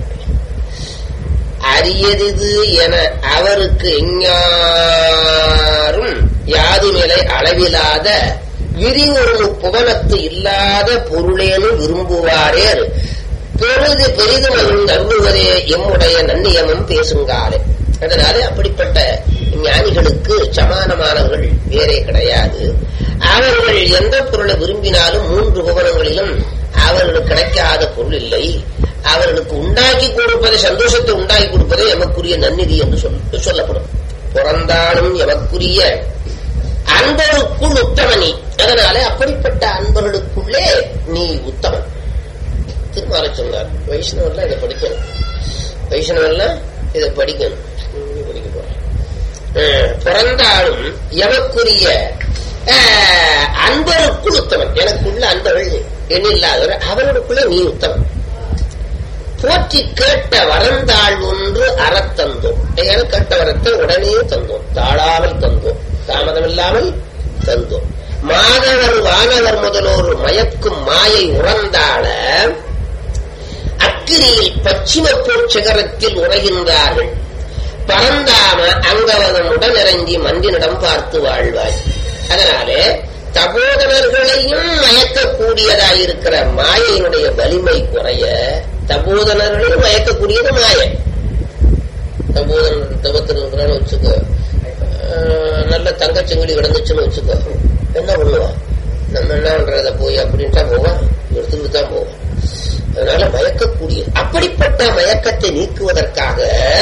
அரியது என அவருக்கு எஞ்ஞாரும் யாதுமிலை அளவிலாத விரிவொரு புவனத்து இல்லாத பொருளேனு விரும்புவாரேர் பெரிது பெரிதும் நம்புவதே எம்முடைய நன்னியமும் பேசுங்காலே அதனால அப்படிப்பட்ட ஞானிகளுக்கு சமானமானவர்கள் வேறே கிடையாது அவர்கள் எந்த பொருளை விரும்பினாலும் மூன்று புவனங்களிலும் அவர்களுக்கு கிடைக்காத பொருள் இல்லை அவர்களுக்கு உண்டாக்கி கொடுப்பதை சந்தோஷத்தை உண்டாக்கி கொடுப்பதே எமக்குரிய நன்னிதி என்று சொல் சொல்லப்படும் பிறந்தாலும் எமக்குரிய அன்பருக்குள் உத்தமனி அதனால அப்படிப்பட்ட அன்பர்களுக்குள்ளே நீ உத்தமன் திருமால சொன்னார் வைஷ்ணவர்லாம் இதை படிக்கணும் வைஷ்ணவர்லாம் இதை படிக்கணும் நீ படிக்க போற பிறந்தாலும் எமக்குரிய அன்பருக்குள் உத்தமன் எனக்குள்ள அன்பர்கள் எண்ணில்லாதவர் அவர்களுக்குள்ள நீ உத்தமன் போற்றி கேட்ட வரந்தாள் ஒன்று அறத்தந்தோம் கேட்ட வரத்தை உடனே தந்தோம் தாழாமல் தந்தோம் தாமதம் இல்லாமல் தந்தோம் மாதவர் வானவர் முதலோர் மயக்கும் மாயை உறந்தாள அக்கிரியில் பச்சிம சிகரத்தில் உரைகின்றார்கள் பரந்தாம அங்கவதம் உடனிறங்கி மந்தினிடம் பார்த்து வாழ்வாய் அதனாலே தபோதனர்களையும் மயக்கக்கூடியதாயிருக்கிற மாயையினுடைய வலிமை குறைய தபோதனர்களையும் மயக்கக்கூடியது மாய தபோதனர் தபத்தில் இருக்கிறான்னு வச்சுக்கோ நல்ல தங்கச்செங்கடி கிடந்துச்சுன்னு வச்சுக்கோ என்ன பண்ணுவான் நம்ம என்ன பண்றத போய் அப்படின்ட்டா போவான் எடுத்துட்டு தான் போவான் அதனால மயக்கக்கூடிய அப்படிப்பட்ட மயக்கத்தை நீக்குவதற்காக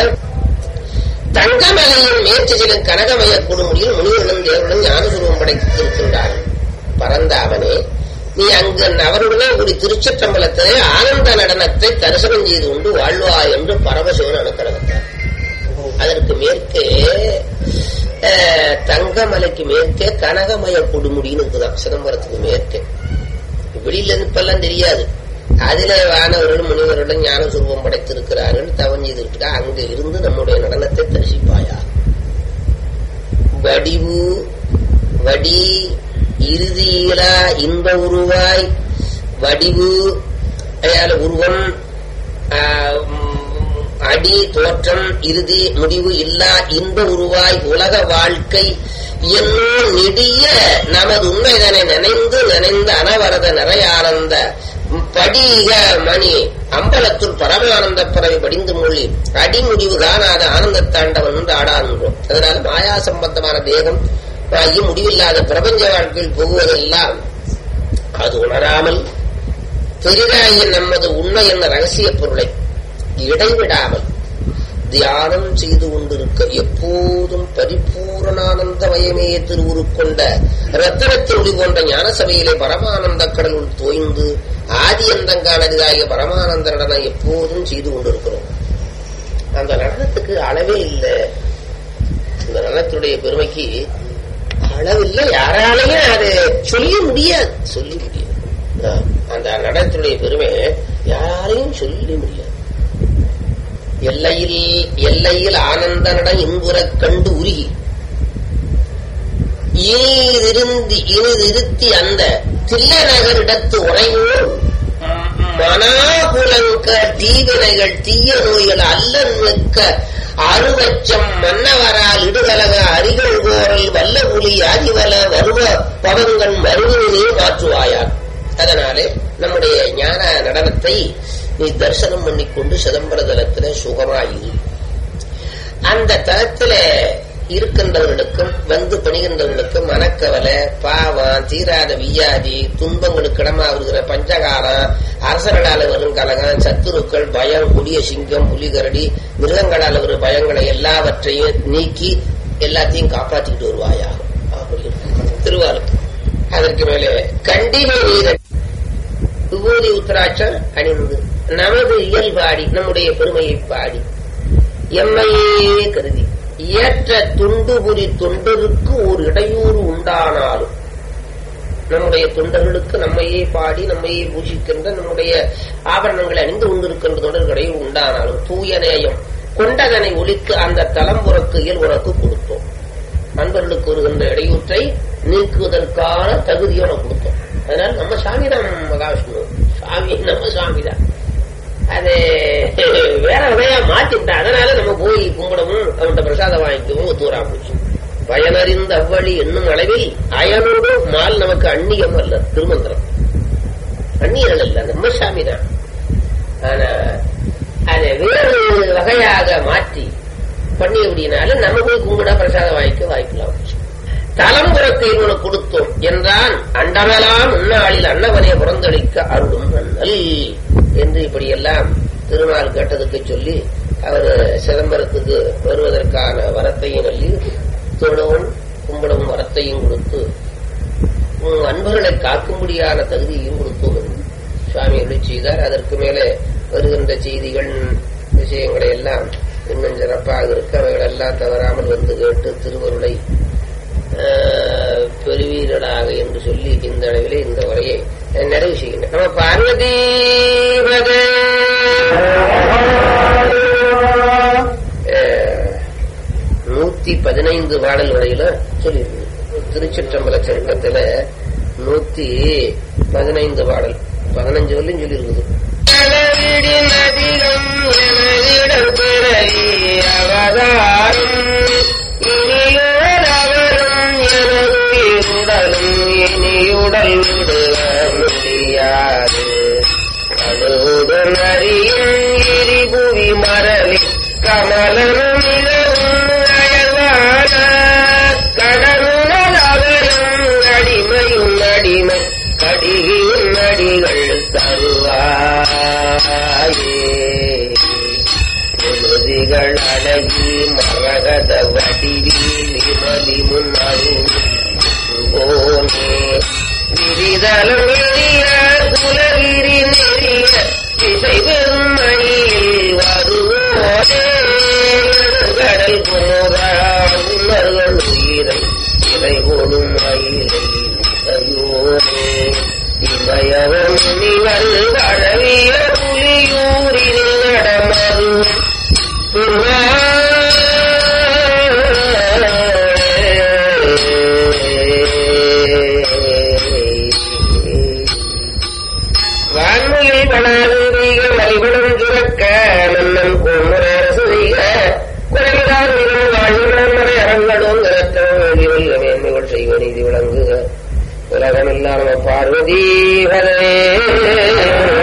தங்கமலையின் மேற்சிலும் கனகமய கொடுமுடியில் முனிவர்களும் தேவர்களும் ஞானசுருவம் படைத்திருக்கின்றார்கள் பரந்தாவனே நீ அங்கு அவருடனே கூடி திருச்சிற்றம்பலத்திலே ஆனந்த நடனத்தை தரிசனம் செய்து கொண்டு வாழ்வா என்று பரமசிவன் அனுக்கடகத்தார் அதற்கு மேற்கே தங்கமலைக்கு மேற்கே கனகமய கொடுமுடின்னு இருக்குதான் சிதம்பரத்துக்கு மேற்கே வெளியில இப்பெல்லாம் தெரியாது அதிலே வானவர்களும் முனிவர்களும் ஞான சுரூபம் படைத்திருக்கிறார்கள் தவம் செய்திருக்கா அங்க இருந்து நம்முடைய நடனத்தை தரிசிப்பாயா வடிவு வடி இறுதியிலா இன்ப உருவாய் வடிவு அயால உருவம் அடி தோற்றம் இறுதி முடிவு இல்லா இன்ப உருவாய் உலக வாழ்க்கை என்னும் நெடிய நமது உண்மைதனை நினைந்து நினைந்த அனவரத நிறைய ஆனந்த படிக மணி அம்பலத்துள் பரமானந்த பறவை படிந்து மொழி அடிமுடிவு காணாத ஆனந்த தாண்டவன் என்று ஆடான்றோம் அதனால மாயா சம்பந்தமான தேகம் ஆகி முடிவில்லாத பிரபஞ்ச வாழ்க்கையில் புகுவதெல்லாம் அது உணராமல் பெரிதாகிய நமது உண்மை என்ற ரகசிய பொருளை இடைவிடாமல் தியானம் செய்து கொண்டிருக்க எப்போதும் பரிபூரணானந்தமயமே திருவுரு கொண்ட ரத்தனத்தில் ஒளி போன்ற ஞான சபையிலே பரமானந்த கடலுள் தோய்ந்து ஆதி அந்தங்கானதாகிய பரமானந்த நடனம் எப்போதும் செய்து கொண்டிருக்கிறோம் அந்த நடனத்துக்கு அளவே இல்லை இந்த நடனத்துடைய பெருமைக்கு அளவில்லை யாராலையும் அதை சொல்லி முடியாது சொல்லி முடியாது அந்த நடனத்துடைய பெருமை யாராலையும் சொல்லி முடியாது எல்லையில் எல்லையில் ஆனந்த நடம் இன்புறக் கண்டு உருகி இனிதிருந்தி இனிதிருத்தி அந்த தில்ல நகரிடத்து உறைவோர் மனாகுலங்க தீவினைகள் தீய நோய்கள் அல்லன் மிக்க அருவச்சம் மன்னவரால் இடுகலக அரிகள் கோரல் வல்ல புலி அறிவல வருவ பவங்கள் மருவினே மாற்றுவாயார் அதனாலே நம்முடைய ஞான நடனத்தை நீ தரிசனம் பண்ணிக்கொண்டு சிதம்பர தலத்துல சுகமாயிரு அந்த தலத்துல இருக்கின்றவர்களுக்கும் வந்து பணிகின்றவர்களுக்கும் மனக்கவலை பாவம் தீராத வியாதி துன்பங்களுக்கு இடமா வருகிற பஞ்சகாலம் அரசர்களால் வரும் கலகம் சத்துருக்கள் பயம் கொடிய சிங்கம் புலிகரடி மிருகங்களால் வரும் பயங்களை எல்லாவற்றையும் நீக்கி எல்லாத்தையும் காப்பாற்றிட்டு வருவாயா அப்படி திருவாரூர் அதற்கு மேலே கண்டிகை நீர விபூதி உத்தராட்சம் அணிந்து நமது இயல்பாடி நம்முடைய பெருமையை பாடி எம்மையே கருதி ஏற்ற துண்டுபுரி தொண்டருக்கு ஒரு இடையூறு உண்டானாலும் நம்முடைய தொண்டர்களுக்கு நம்மையே பாடி நம்மையே பூஜிக்கின்ற நம்முடைய ஆபரணங்களை அணிந்து கொண்டிருக்கின்ற தொடர் இடையூறு உண்டானாலும் தூய நேயம் கொண்டதனை ஒழித்து அந்த தலம்புறக்கு இயல் உனக்கு கொடுத்தோம் அன்பர்களுக்கு வருகின்ற இடையூற்றை நீக்குவதற்கான தகுதியை உனக்கு கொடுத்தோம் அதனால நம்ம சாமி தான் மகாவிஷ்ணு சாமி நம்ம சாமி தான் அது வேற வகையா மாத்திட்டா அதனால நம்ம போய் கும்பிடவும் அவன்கிட்ட பிரசாதம் வாங்கிக்கவும் தூரா போச்சு பயனறிந்த அவ்வழி என்னும் அளவில் அயனோடு மால் நமக்கு அந்நியம் அல்ல திருமந்திரம் அந்நியர்கள் அல்ல நம்ம சாமி தான் ஆனா அதை வேறு வகையாக மாற்றி பண்ணி அப்படின்னால நம்ம போய் கும்பிட பிரசாதம் வாங்கிக்க வாய்க்கலாம் தலம்புறத்தை இவனுக்கு கொடுத்தோம் என்றான் அண்டமெல்லாம் முன்னாளில் அன்னவனை புறந்தளிக்க அருளும் அண்ணல் என்று இப்படியெல்லாம் திருநாள் கேட்டதுக்கு சொல்லி அவர் சிதம்பரத்துக்கு வருவதற்கான வரத்தையும் சொல்லி தொழவும் கும்பிடவும் வரத்தையும் கொடுத்து உன் அன்பர்களை காக்கும்படியான தகுதியையும் கொடுத்தோம் என்று சுவாமி அருளி செய்தார் அதற்கு மேலே வருகின்ற செய்திகள் விஷயங்களை எல்லாம் இன்னும் சிறப்பாக இருக்க அவைகள் எல்லாம் தவறாமல் வந்து கேட்டு திருவருளை ஆஹ், பெறுவீர்களாக என்று சொல்லி இந்த அளவிலே இந்த உரையை நிறைவு செய்கின்றேன் நம்ம பார்வதி நூத்தி பதினைந்து பாடல் வரையில சொல்லியிருக்கு திருச்சிற்றம்பல சருக்கத்துல நூத்தி பதினைந்து பாடல் பதினஞ்சு வரலையும் சொல்லியிருக்குது அளவிடி நதிகம் எனதிடம் பிறவி அவதாரம் இனியோர் அவரும் எனதுயிருடலும் இனியுடல் விடுக முடியாது அதோடு அறியும் எரிபுவி மரளி கமலரும் இளவும் அயல்வான கடலுடல் அவரும் அடிமையும் அடிமை கடிகையும் அடிகள் தருவாயே பொழுதிகள் அழகி மரகத வடிவி விமதி முன்னரும் போனே விரிதலும் எரிய குலகிரி நெறிய திசை பெரும் மணியில் வருவோனே கடல் குமோதா உணர்கள் உயிரை இறை கொடும் மயிலை நிலையோனே இமயவன் முனிவர் வழவிய புலியூரில் நடமது வான்மையில் வளாக மலிபடம் சுரக்க மன்னன் கோமுரசு செய்க குறைவிலார் மிகவும் வாழ்வுடன் அரங்களும் நிறத்தோல் மேன்மைகள் செய்வ நீதி விளங்குக உலகமில்லாம பார்வதி ஹரே